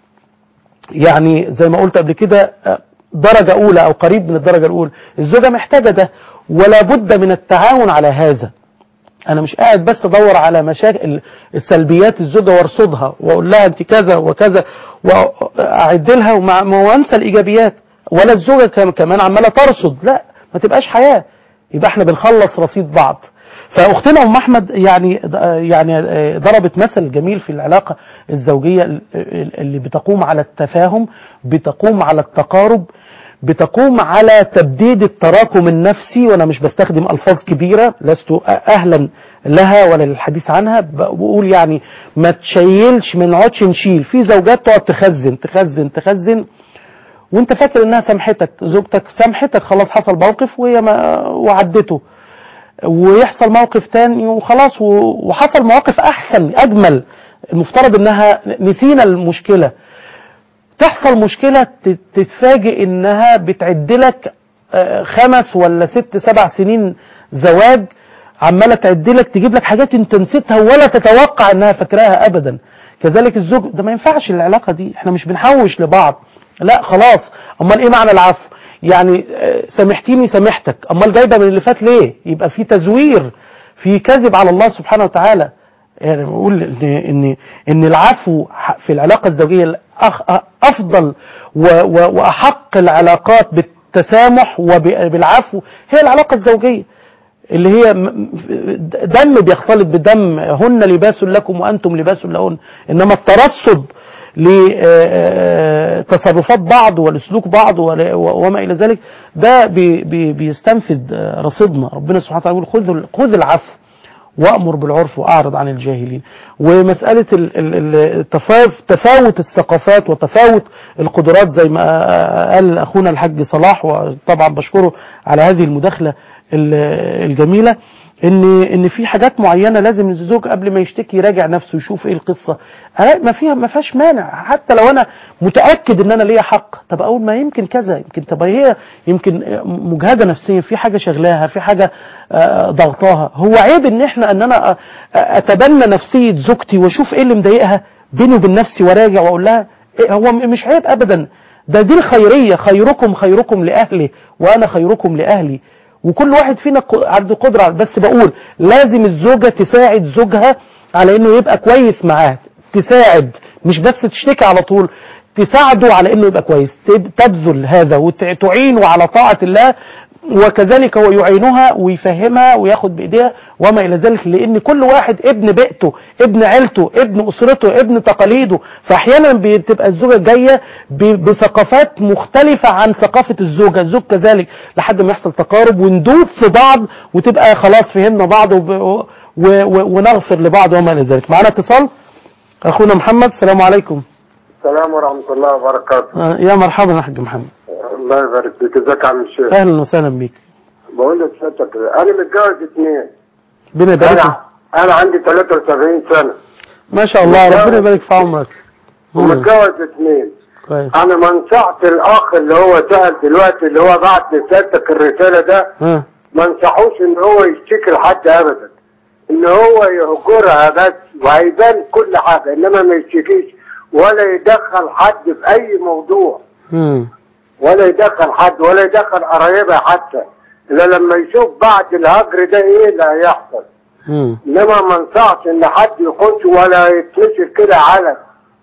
S3: يعني زي ما قلت قبل كده آه، درجة أولى أو قريب من الدرجة الأولى الزوجة محتاجة ده ولا بد من التعاون على هذا أنا مش قاعد بس أدور على مشاكل السلبيات الزوجة وارصدها وأقول لها أنت كذا وكذا وأعد لها ومع- وأنسى الإيجابيات ولا الزوجة كم- كمان عمالة ترصد لا ما تبقاش حياة يبقى احنا بنخلص رصيد بعض فاختنا ام احمد يعني يعني ضربت مثل جميل في العلاقه الزوجيه اللي بتقوم على التفاهم بتقوم على التقارب بتقوم على تبديد التراكم النفسي وانا مش بستخدم الفاظ كبيره لست اهلا لها ولا للحديث عنها بقول يعني ما تشيلش ما نقعدش نشيل في زوجات تقعد تخزن تخزن تخزن وانت فاكر انها سامحتك زوجتك سامحتك خلاص حصل موقف وهي ما وعدته ويحصل موقف تاني وخلاص و- وحصل مواقف احسن اجمل المفترض انها نسينا المشكله تحصل مشكله ت- تتفاجئ انها بتعدلك آه، خمس ولا ست سبع سنين زواج عماله تعدلك تجيب لك حاجات انت نسيتها ولا تتوقع انها فاكراها ابدا كذلك الزوج ده ما ينفعش العلاقه دي احنا مش بنحوش لبعض لا خلاص امال ايه معنى العفو يعني آه، سامحتيني سامحتك امال جايبه من اللي فات ليه يبقى في تزوير في كذب على الله سبحانه وتعالى يعني بقول ان ان ان العفو ح- في العلاقه الزوجيه الأخ- افضل و- و- واحق العلاقات بالتسامح وبالعفو هي العلاقه الزوجيه اللي هي م- م- دم بيختلط بدم هن لباس لكم وانتم لباس لهن انما الترصد لتصرفات بعض ولسلوك بعض ول- وما الى ذلك ده بي بي بيستنفد آه، رصيدنا ربنا سبحانه وتعالى يقول خذ ال- خذ العفو وأمر بالعرف وأعرض عن الجاهلين ومسألة ال- ال- ال- التفاوت تفاوت الثقافات وتفاوت القدرات زي ما قال أخونا الحاج صلاح وطبعا بشكره على هذه المداخلة ال- الجميلة ان ان في حاجات معينه لازم الزوج قبل ما يشتكي يراجع نفسه يشوف ايه القصه أنا ما فيها ما فيهاش مانع حتى لو انا متاكد ان انا ليا حق طب اقول ما يمكن كذا يمكن طب هي يمكن مجهده نفسيا في حاجه شغلاها في حاجه آه، ضغطاها هو عيب ان احنا ان انا أ- اتبنى نفسيه زوجتي واشوف ايه اللي مضايقها بيني وبين نفسي وراجع واقول لها إيه هو م- مش عيب ابدا ده دي الخيريه خيركم خيركم لاهله وانا خيركم لاهلي وكل واحد فينا ق- عنده قدرة على- بس بقول لازم الزوجة تساعد زوجها على انه يبقى كويس معاه تساعد مش بس تشتكي على طول تساعده على انه يبقى كويس تب- تبذل هذا وتعينه على طاعة الله وكذلك هو يعينها ويفهمها وياخد بايديها وما الى ذلك لان كل واحد ابن بيئته ابن عيلته ابن اسرته ابن تقاليده فاحيانا بتبقى الزوجه جايه ب- بثقافات مختلفه عن ثقافه الزوجه الزوج كذلك لحد ما يحصل تقارب وندوب في بعض وتبقى خلاص فهمنا بعض وب- و- و- ونغفر لبعض وما الى ذلك معانا اتصال اخونا محمد السلام عليكم
S7: السلام ورحمة الله وبركاته
S3: آه، يا مرحبا يا حاج محمد
S7: الله يبارك فيك ازيك يا عم الشيخ
S3: اهلا وسهلا بيك
S7: بقول لك سيادتك انا متجوز اثنين
S3: ربنا يبارك لك.
S7: انا انا عندي 73 سنة
S3: ما شاء الله ربنا يبارك في عمرك مم.
S7: ومتجوز اثنين
S3: كويس
S7: انا منصحت الاخ اللي هو سأل دلوقتي اللي هو بعت لسيادتك الرسالة ده
S3: ها
S7: ما انصحوش ان هو يشتكي لحد ابدا ان هو يهجرها بس وهيبان كل حاجة انما ما يشتكيش ولا يدخل حد في اي موضوع
S3: مم.
S7: ولا يدخل حد ولا يدخل قرايبها حتى الا لما يشوف بعد الهجر ده ايه اللي هيحصل
S3: مم.
S7: انما ما انصحش ان حد يخش ولا يتنشر كده علن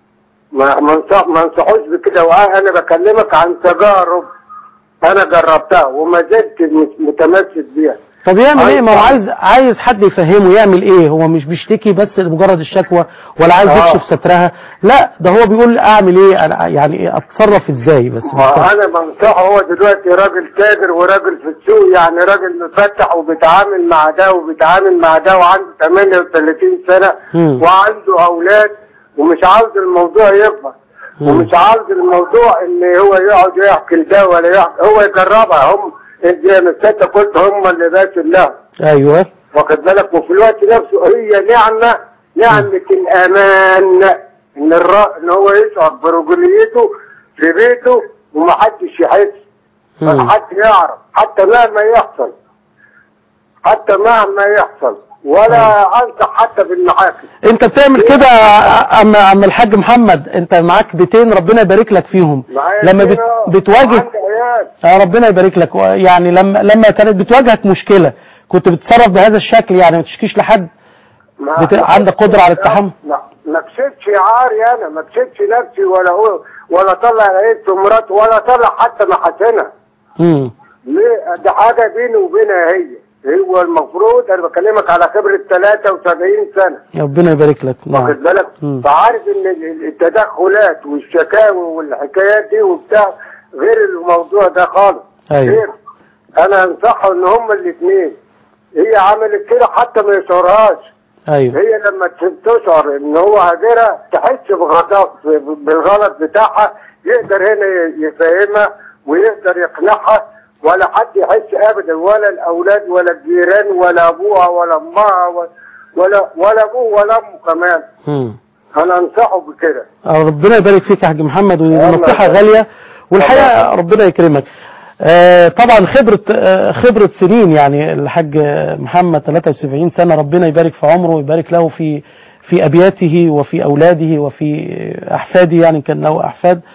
S7: ما ما انصح ما انصحوش بكده وانا بكلمك عن تجارب انا جربتها وما زلت مت- متمسك بيها
S3: طب يعمل ايه
S7: عايز-
S3: ما هو عايز عايز حد يفهمه يعمل ايه هو مش بيشتكي بس لمجرد الشكوى ولا عايز
S7: آه.
S3: يكشف سترها لا ده هو بيقول اعمل ايه أنا يعني إيه اتصرف ازاي بس مش فاهم.
S7: ما انا بنصحه هو دلوقتي راجل تاجر وراجل في السوق يعني راجل مفتح وبيتعامل مع ده وبيتعامل مع ده وعنده 38 سنة
S3: مم.
S7: وعنده اولاد ومش عاوز الموضوع يكبر
S3: مم.
S7: ومش عاوز الموضوع ان هو يقعد يحكي لده ولا يحكي هو يجربها هم زي ما انت قلت هم اللي باشر لهم
S3: ايوه
S7: واخد بالك وفي الوقت نفسه هي نعمة نعمة الأمان إن الر... إن هو يشعر برجوليته في بيته ومحدش يحس
S3: مم.
S7: ولا حد يعرف حتى مهما يحصل حتى مهما يحصل ولا أنصح حتى بالمحاكم
S3: انت بتعمل كده اما اما الحاج محمد انت معاك بيتين ربنا يبارك لك فيهم
S7: معايا
S3: لما بت...
S7: كده
S3: بتواجه
S7: وعندي عيال
S3: اه ربنا يبارك لك يعني لما لما كانت بتواجهك مشكله كنت بتتصرف بهذا الشكل يعني ما تشكيش لحد
S7: ما-
S3: بت- عندك قدرة على التحمل؟
S7: ما ما كسبتش عاري انا ما كسبتش نفسي ولا هو ولا طلع عيلته ومراته ولا طلع حتى محاسنها
S3: امم
S7: ليه ده حاجه بيني وبينها هي هو المفروض انا بكلمك على خبره 73 سنه
S3: ربنا يبارك لك نعم
S7: واخد بالك
S3: مم.
S7: فعارف ان ال- التدخلات والشكاوي والحكايات دي وبتاع غير الموضوع ده خالص
S3: ايوه
S7: غير انا انصحه ان هما الاثنين هي عملت كده حتى ما يشعرهاش
S3: ايوه
S7: هي لما ت- تشعر ان هو هاجرها تحس بغضب بالغلط بتاعها يقدر هنا ي- يفهمها ويقدر يقنعها ولا حد يحس ابدا ولا الاولاد ولا الجيران ولا ابوها ولا امها ولا ولا, ولا ابوه ولا امه كمان
S3: مم.
S7: انا انصحه بكده
S3: آه، ربنا يبارك فيك يا حاج محمد
S7: الله
S3: ونصيحة
S7: يبارك.
S3: غالية والحقيقة ربنا يكرمك آه، طبعا خبرة آه، خبرة سنين يعني الحاج محمد 73 سنة ربنا يبارك في عمره ويبارك له في في أبياته وفي أولاده وفي أحفاده يعني كان له أحفاد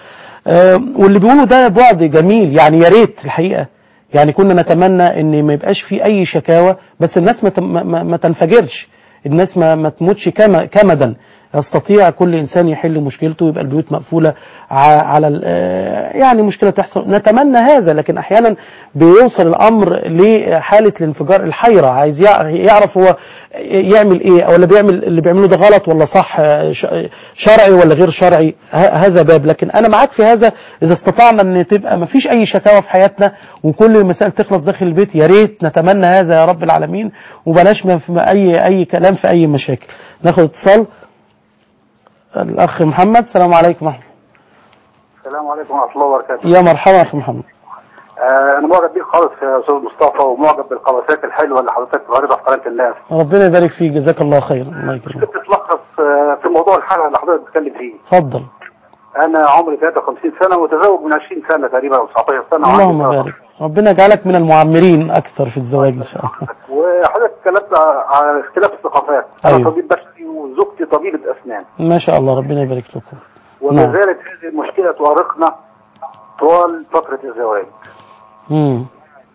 S3: آه، واللي بيقولوا ده بعد جميل يعني يا ريت الحقيقه يعني كنا نتمنى ان ما يبقاش في اي شكاوى بس الناس ما تم- ما, ما تنفجرش الناس ما, ما تموتش كما كمدا يستطيع كل انسان يحل مشكلته ويبقى البيوت مقفوله ع- على ال- آه، يعني مشكله تحصل نتمنى هذا لكن احيانا بيوصل الامر لحاله الانفجار الحيره عايز يع- يعرف هو يعمل ايه او اللي بيعمل اللي بيعمله ده غلط ولا صح آه، ش- شرعي ولا غير شرعي ه- هذا باب لكن انا معاك في هذا اذا استطعنا ان تبقى ما فيش اي شكاوى في حياتنا وكل المسائل تخلص داخل البيت يا ريت نتمنى هذا يا رب العالمين وبلاش ما في اي اي كلام في اي مشاكل ناخد اتصال الاخ محمد السلام عليكم ورحمه
S8: السلام عليكم ورحمه الله وبركاته
S3: الله. يا مرحبا اخي محمد
S8: آه انا معجب بيك خالص يا استاذ مصطفى ومعجب بالقواسات الحلوه اللي حضرتك بتعرضها في قناه الناس
S3: ربنا يبارك فيك جزاك الله خيرا الله يكرمك
S8: كنت تلخص آه في موضوع الحلقه اللي حضرتك بتتكلم فيه
S3: اتفضل
S8: انا عمري 53 سنه ومتزوج من 20 سنه تقريبا او 19 سنه
S3: اللهم
S8: وعندي
S3: بارك ربنا يجعلك من المعمرين اكثر في الزواج ان شاء الله
S8: وحضرتك اتكلمت على اختلاف الثقافات انا
S3: أيوه.
S8: طبيب بشري وزوجتي طبيبه اسنان
S3: ما شاء الله ربنا يبارك لكم
S8: وما
S3: نعم.
S8: زالت هذه المشكله تؤرقنا طوال فتره الزواج
S3: مم.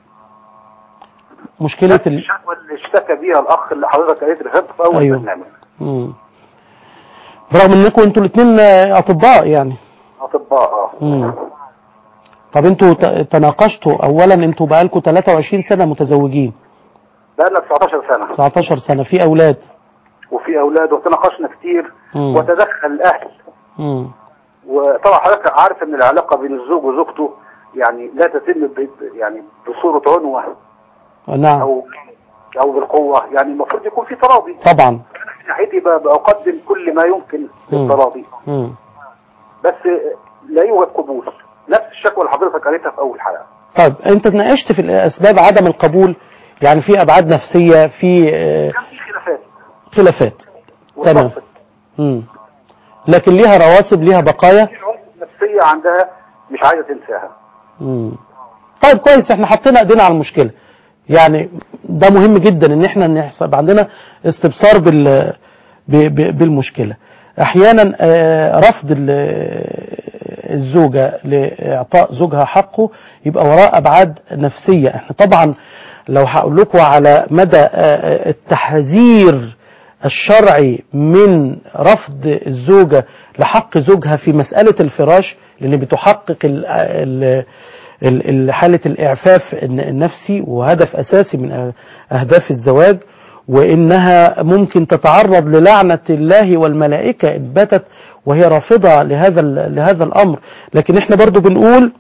S3: مشكلة
S8: نفس
S3: ال...
S8: الشكوى اللي اشتكى بيها الاخ اللي حضرتك قريت رسالته في اول
S3: أيوه.
S8: برنامج
S3: مم. برغم انكم انتوا الاثنين اطباء يعني
S8: اطباء اه
S3: مم. طب انتوا ت- تناقشتوا اولا انتوا بقالكم 23 سنة متزوجين
S8: بقالنا 19 سنه
S3: 19 سنة في اولاد
S8: وفي اولاد وتناقشنا كتير
S3: مم.
S8: وتدخل الاهل
S3: مم.
S8: وطبعا حضرتك عارف ان العلاقه بين الزوج وزوجته يعني لا تتم ب- يعني بصوره عنوه
S3: نعم
S8: او او بالقوه يعني المفروض يكون في تراضي
S3: طبعا
S8: من ناحيتي ب- بقدم كل ما يمكن
S3: مم.
S8: للتراضي
S3: مم.
S8: بس لا يوجد قبول نفس الشكوى اللي حضرتك قريتها في اول حلقه
S3: طيب انت اتناقشت في اسباب عدم القبول يعني في ابعاد نفسيه في آه،
S8: كان في خلافات
S3: خلافات تمام
S8: وصفت.
S3: مم. لكن ليها رواسب ليها بقايا
S8: في العقد النفسيه عندها مش عايزه تنساها
S3: مم. طيب كويس احنا حطينا ايدينا على المشكله يعني ده مهم جدا ان احنا نحسب عندنا استبصار بال ب- ب- بالمشكله احيانا آه، رفض ال- الزوجه لاعطاء زوجها حقه يبقى وراه ابعاد نفسيه احنا طبعا لو هقول لكم على مدى آه، التحذير الشرعي من رفض الزوجة لحق زوجها في مسألة الفراش لأن بتحقق ال- ال- ال- ال- حالة الإعفاف الن- النفسي وهدف أساسي من أ- أهداف الزواج وإنها ممكن تتعرض للعنة الله والملائكة إن باتت وهي رافضة لهذا ال- لهذا الأمر لكن إحنا برضو بنقول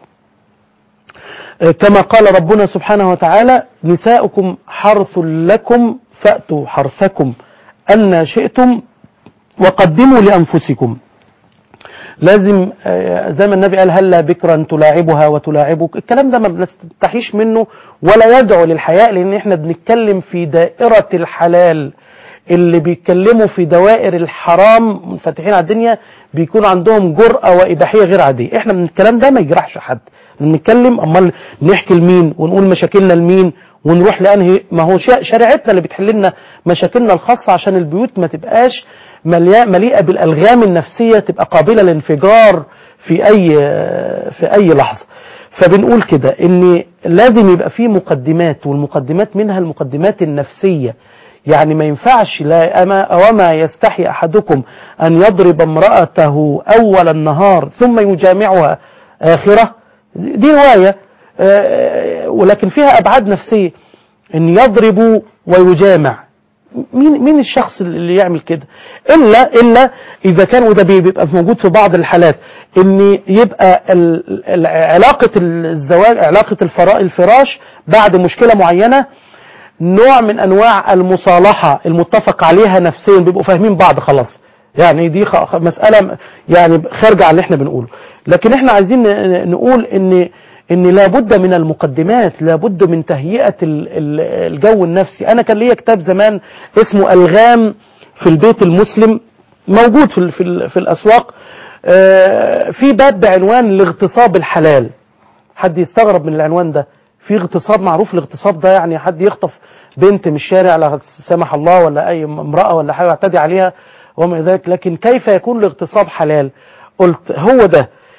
S3: كما قال ربنا سبحانه وتعالى نساؤكم حرث لكم فأتوا حرثكم أن شئتم وقدموا لأنفسكم لازم آه، زي ما النبي قال هلا بكرا تلاعبها وتلاعبك الكلام ده ما بنستحيش منه ولا يدعو للحياء لان احنا بنتكلم في دائرة الحلال اللي بيتكلموا في دوائر الحرام منفتحين على الدنيا بيكون عندهم جرأة وإباحية غير عادية احنا من الكلام ده ما يجرحش حد بنتكلم امال نحكي لمين ونقول مشاكلنا لمين ونروح لانهي ما هو شا- شريعتنا اللي بتحل لنا مشاكلنا الخاصة عشان البيوت ما تبقاش مليا- مليئة بالألغام النفسية تبقى قابلة للانفجار في أي في أي لحظة فبنقول كده ان لازم يبقى فيه مقدمات والمقدمات منها المقدمات النفسية يعني ما ينفعش لا أما وما يستحي أحدكم أن يضرب امرأته أول النهار ثم يجامعها آخرة دي رواية آه، ولكن فيها أبعاد نفسية أن يضرب ويجامع مين مين الشخص اللي يعمل كده الا الا اذا كان وده بيبقى موجود في بعض الحالات ان يبقى ال- ال- علاقه الزواج علاقه الفرا- الفراش بعد مشكله معينه نوع من انواع المصالحه المتفق عليها نفسيا بيبقوا فاهمين بعض خلاص يعني دي خ- خ- مساله يعني خارجه عن اللي احنا بنقوله لكن احنا عايزين ن- نقول ان ان لابد من المقدمات لابد من تهيئه ال- ال- الجو النفسي انا كان ليا كتاب زمان اسمه الغام في البيت المسلم موجود في ال- في, ال- في الاسواق آه، في باب بعنوان الاغتصاب الحلال حد يستغرب من العنوان ده في اغتصاب معروف الاغتصاب ده يعني حد يخطف بنت من الشارع لا سمح الله ولا اي امراه ولا حاجه يعتدي عليها وما إلى ذلك لكن كيف يكون الاغتصاب حلال قلت هو ده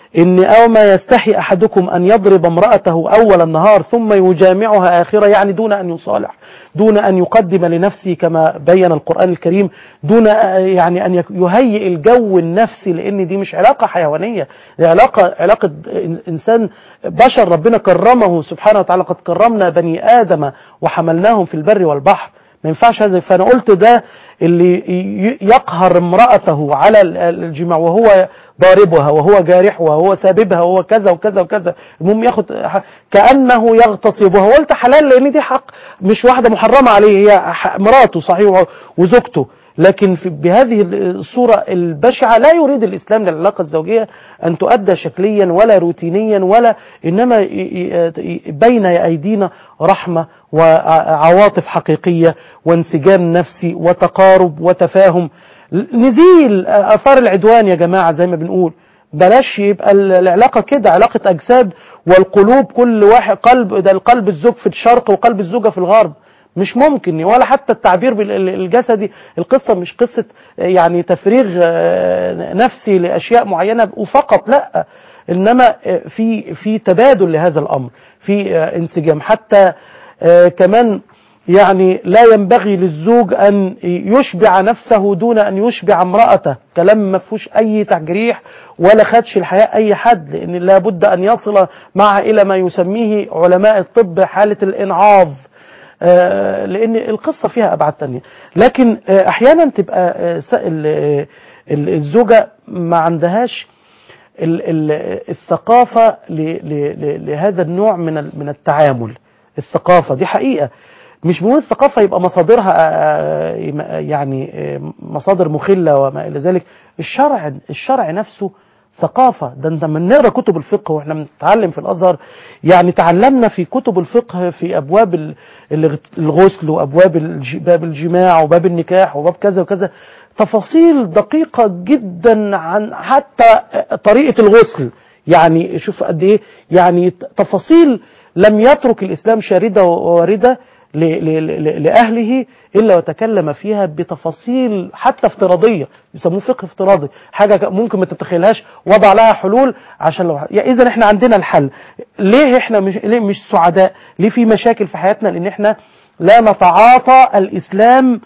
S3: ان او ما يستحي احدكم ان يضرب امرأته اول النهار ثم يجامعها اخرة يعني دون ان يصالح دون ان يقدم لنفسه كما بين القرآن الكريم دون آه، يعني ان يك- يهيئ الجو النفسي لان دي مش علاقة حيوانية دي علاقة علاقة إن- انسان بشر ربنا كرمه سبحانه وتعالى قد كرمنا بني ادم وحملناهم في البر والبحر ما ينفعش هذا فانا قلت ده اللي ي- يقهر امرأته على ال- الجماع وهو ضاربها وهو جارحها وهو ساببها وهو كذا وكذا وكذا المهم ياخد ح- كأنه يغتصبها وقلت حلال لان دي حق مش واحدة محرمة عليه هي ح- مراته صحيح و- وزوجته لكن في بهذه الصورة البشعة لا يريد الإسلام للعلاقة الزوجية أن تؤدى شكليا ولا روتينيا ولا إنما ي- ي- ي- بين أيدينا رحمة وعواطف حقيقية وانسجام نفسي وتقارب وتفاهم نزيل آثار العدوان يا جماعة زي ما بنقول بلاش يبقى ال- العلاقة كده علاقة أجساد والقلوب كل واحد قلب ده القلب الزوج في الشرق وقلب الزوجة في الغرب مش ممكن ولا حتى التعبير بالجسدي القصة مش قصة يعني تفريغ آه، نفسي لأشياء معينة وفقط لا إنما آه، في في تبادل لهذا الأمر في آه، انسجام حتى آه، كمان يعني لا ينبغي للزوج أن يشبع نفسه دون أن يشبع امرأته كلام ما فيهوش أي تجريح ولا خدش الحياة أي حد لأن لابد أن يصل معها إلى ما يسميه علماء الطب حالة الإنعاض آه، لان القصه فيها ابعاد تانية لكن آه، احيانا تبقى آه، س- ال- آه، ال- الزوجه ما عندهاش ال- ال- الثقافه ل- ل- ل- لهذا النوع من ال- من التعامل الثقافه دي حقيقه مش بنقول الثقافه يبقى مصادرها آه، آه، يعني آه، مصادر مخله وما الى ذلك الشرع الشرع نفسه ثقافة ده انت من نقرا كتب الفقه واحنا بنتعلم في الازهر يعني تعلمنا في كتب الفقه في ابواب ال- الغ- الغسل وابواب الج- باب الجماع وباب النكاح وباب كذا وكذا تفاصيل دقيقة جدا عن حتى طريقة الغسل يعني شوف قد ايه يعني تفاصيل لم يترك الاسلام شاردة وواردة ل- ل- ل- لأهله إلا وتكلم فيها بتفاصيل حتى افتراضية يسموه فقه افتراضي حاجة ك- ممكن ما تتخيلهاش وضع لها حلول عشان لو يعني إذا إحنا عندنا الحل ليه إحنا مش ليه مش سعداء ليه في مشاكل في حياتنا لأن إحنا لا نتعاطى الإسلام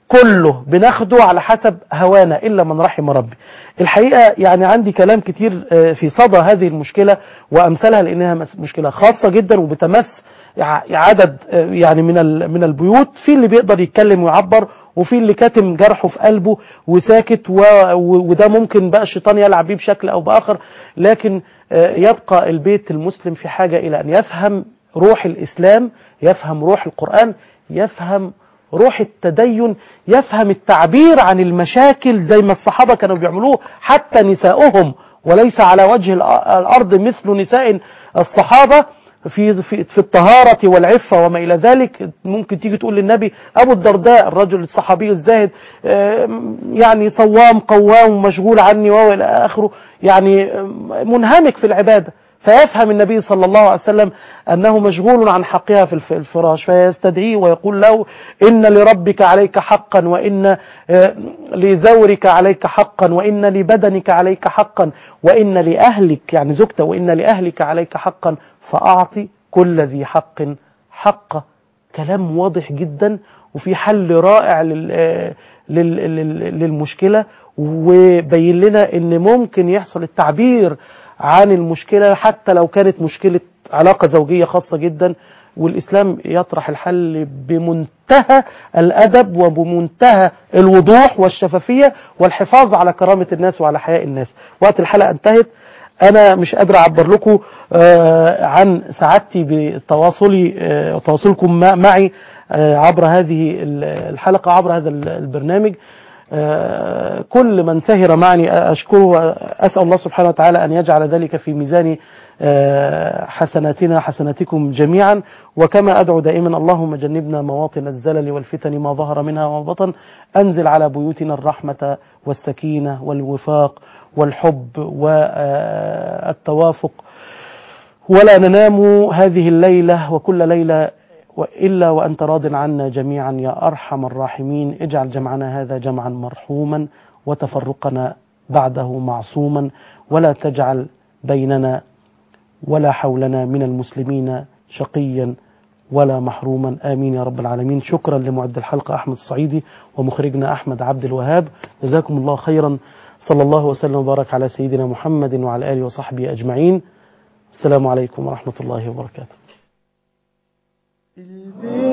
S3: كله بناخده على حسب هوانا إلا من رحم ربي الحقيقة يعني عندي كلام كتير آه، في صدى هذه المشكلة وأمثالها لأنها مس- مشكلة خاصة جدا وبتمس ع- عدد آه، يعني من ال- من البيوت في اللي بيقدر يتكلم ويعبر وفي اللي كاتم جرحه في قلبه وساكت و... و... وده ممكن بقى الشيطان يلعب بيه بشكل او باخر لكن آه، يبقى البيت المسلم في حاجه الى ان يفهم روح الاسلام يفهم روح القران يفهم روح التدين يفهم التعبير عن المشاكل زي ما الصحابه كانوا بيعملوه حتى نساؤهم وليس على وجه الأ- الارض مثل نساء الصحابه في في في الطهارة والعفة وما إلى ذلك ممكن تيجي تقول للنبي أبو الدرداء الرجل الصحابي الزاهد آم، يعني صوام قوام مشغول عني وهو إلى آخره يعني آم، منهمك في العبادة فيفهم النبي صلى الله عليه وسلم أنه مشغول عن حقها في الف- الفراش فيستدعيه ويقول له إن لربك عليك حقا وإن آه، لزورك عليك حقا وإن لبدنك عليك حقا وإن لأهلك يعني زوجته وإن لأهلك عليك حقا فأعطي كل ذي حق حقه كلام واضح جدا وفي حل رائع لل آه، لل- لل- للمشكلة وبين لنا ان ممكن يحصل التعبير عن المشكلة حتى لو كانت مشكلة علاقة زوجية خاصة جدا والإسلام يطرح الحل بمنتهى الأدب وبمنتهى الوضوح والشفافية والحفاظ على كرامة الناس وعلى حياء الناس وقت الحلقة انتهت أنا مش قادر أعبر لكم آه، عن سعادتي بتواصلي آه، تواصلكم مع- معي آه، عبر هذه الحلقة عبر هذا البرنامج آه، كل من سهر معني أشكره وأسأل الله سبحانه وتعالى أن يجعل ذلك في ميزان آه، حسناتنا حسناتكم جميعا وكما أدعو دائما اللهم جنبنا مواطن الزلل والفتن ما ظهر منها وما بطن أنزل على بيوتنا الرحمة والسكينة والوفاق والحب والتوافق ولا ننام هذه الليلة وكل ليلة إلا وأنت راض عنا جميعا يا أرحم الراحمين اجعل جمعنا هذا جمعا مرحوما وتفرقنا بعده معصوما ولا تجعل بيننا ولا حولنا من المسلمين شقيا ولا محروما آمين يا رب العالمين شكرا لمعد الحلقة أحمد الصعيدي ومخرجنا أحمد عبد الوهاب جزاكم الله خيرا صلى الله وسلم وبارك على سيدنا محمد وعلى آله وصحبه أجمعين السلام عليكم ورحمة الله وبركاته
S2: البيت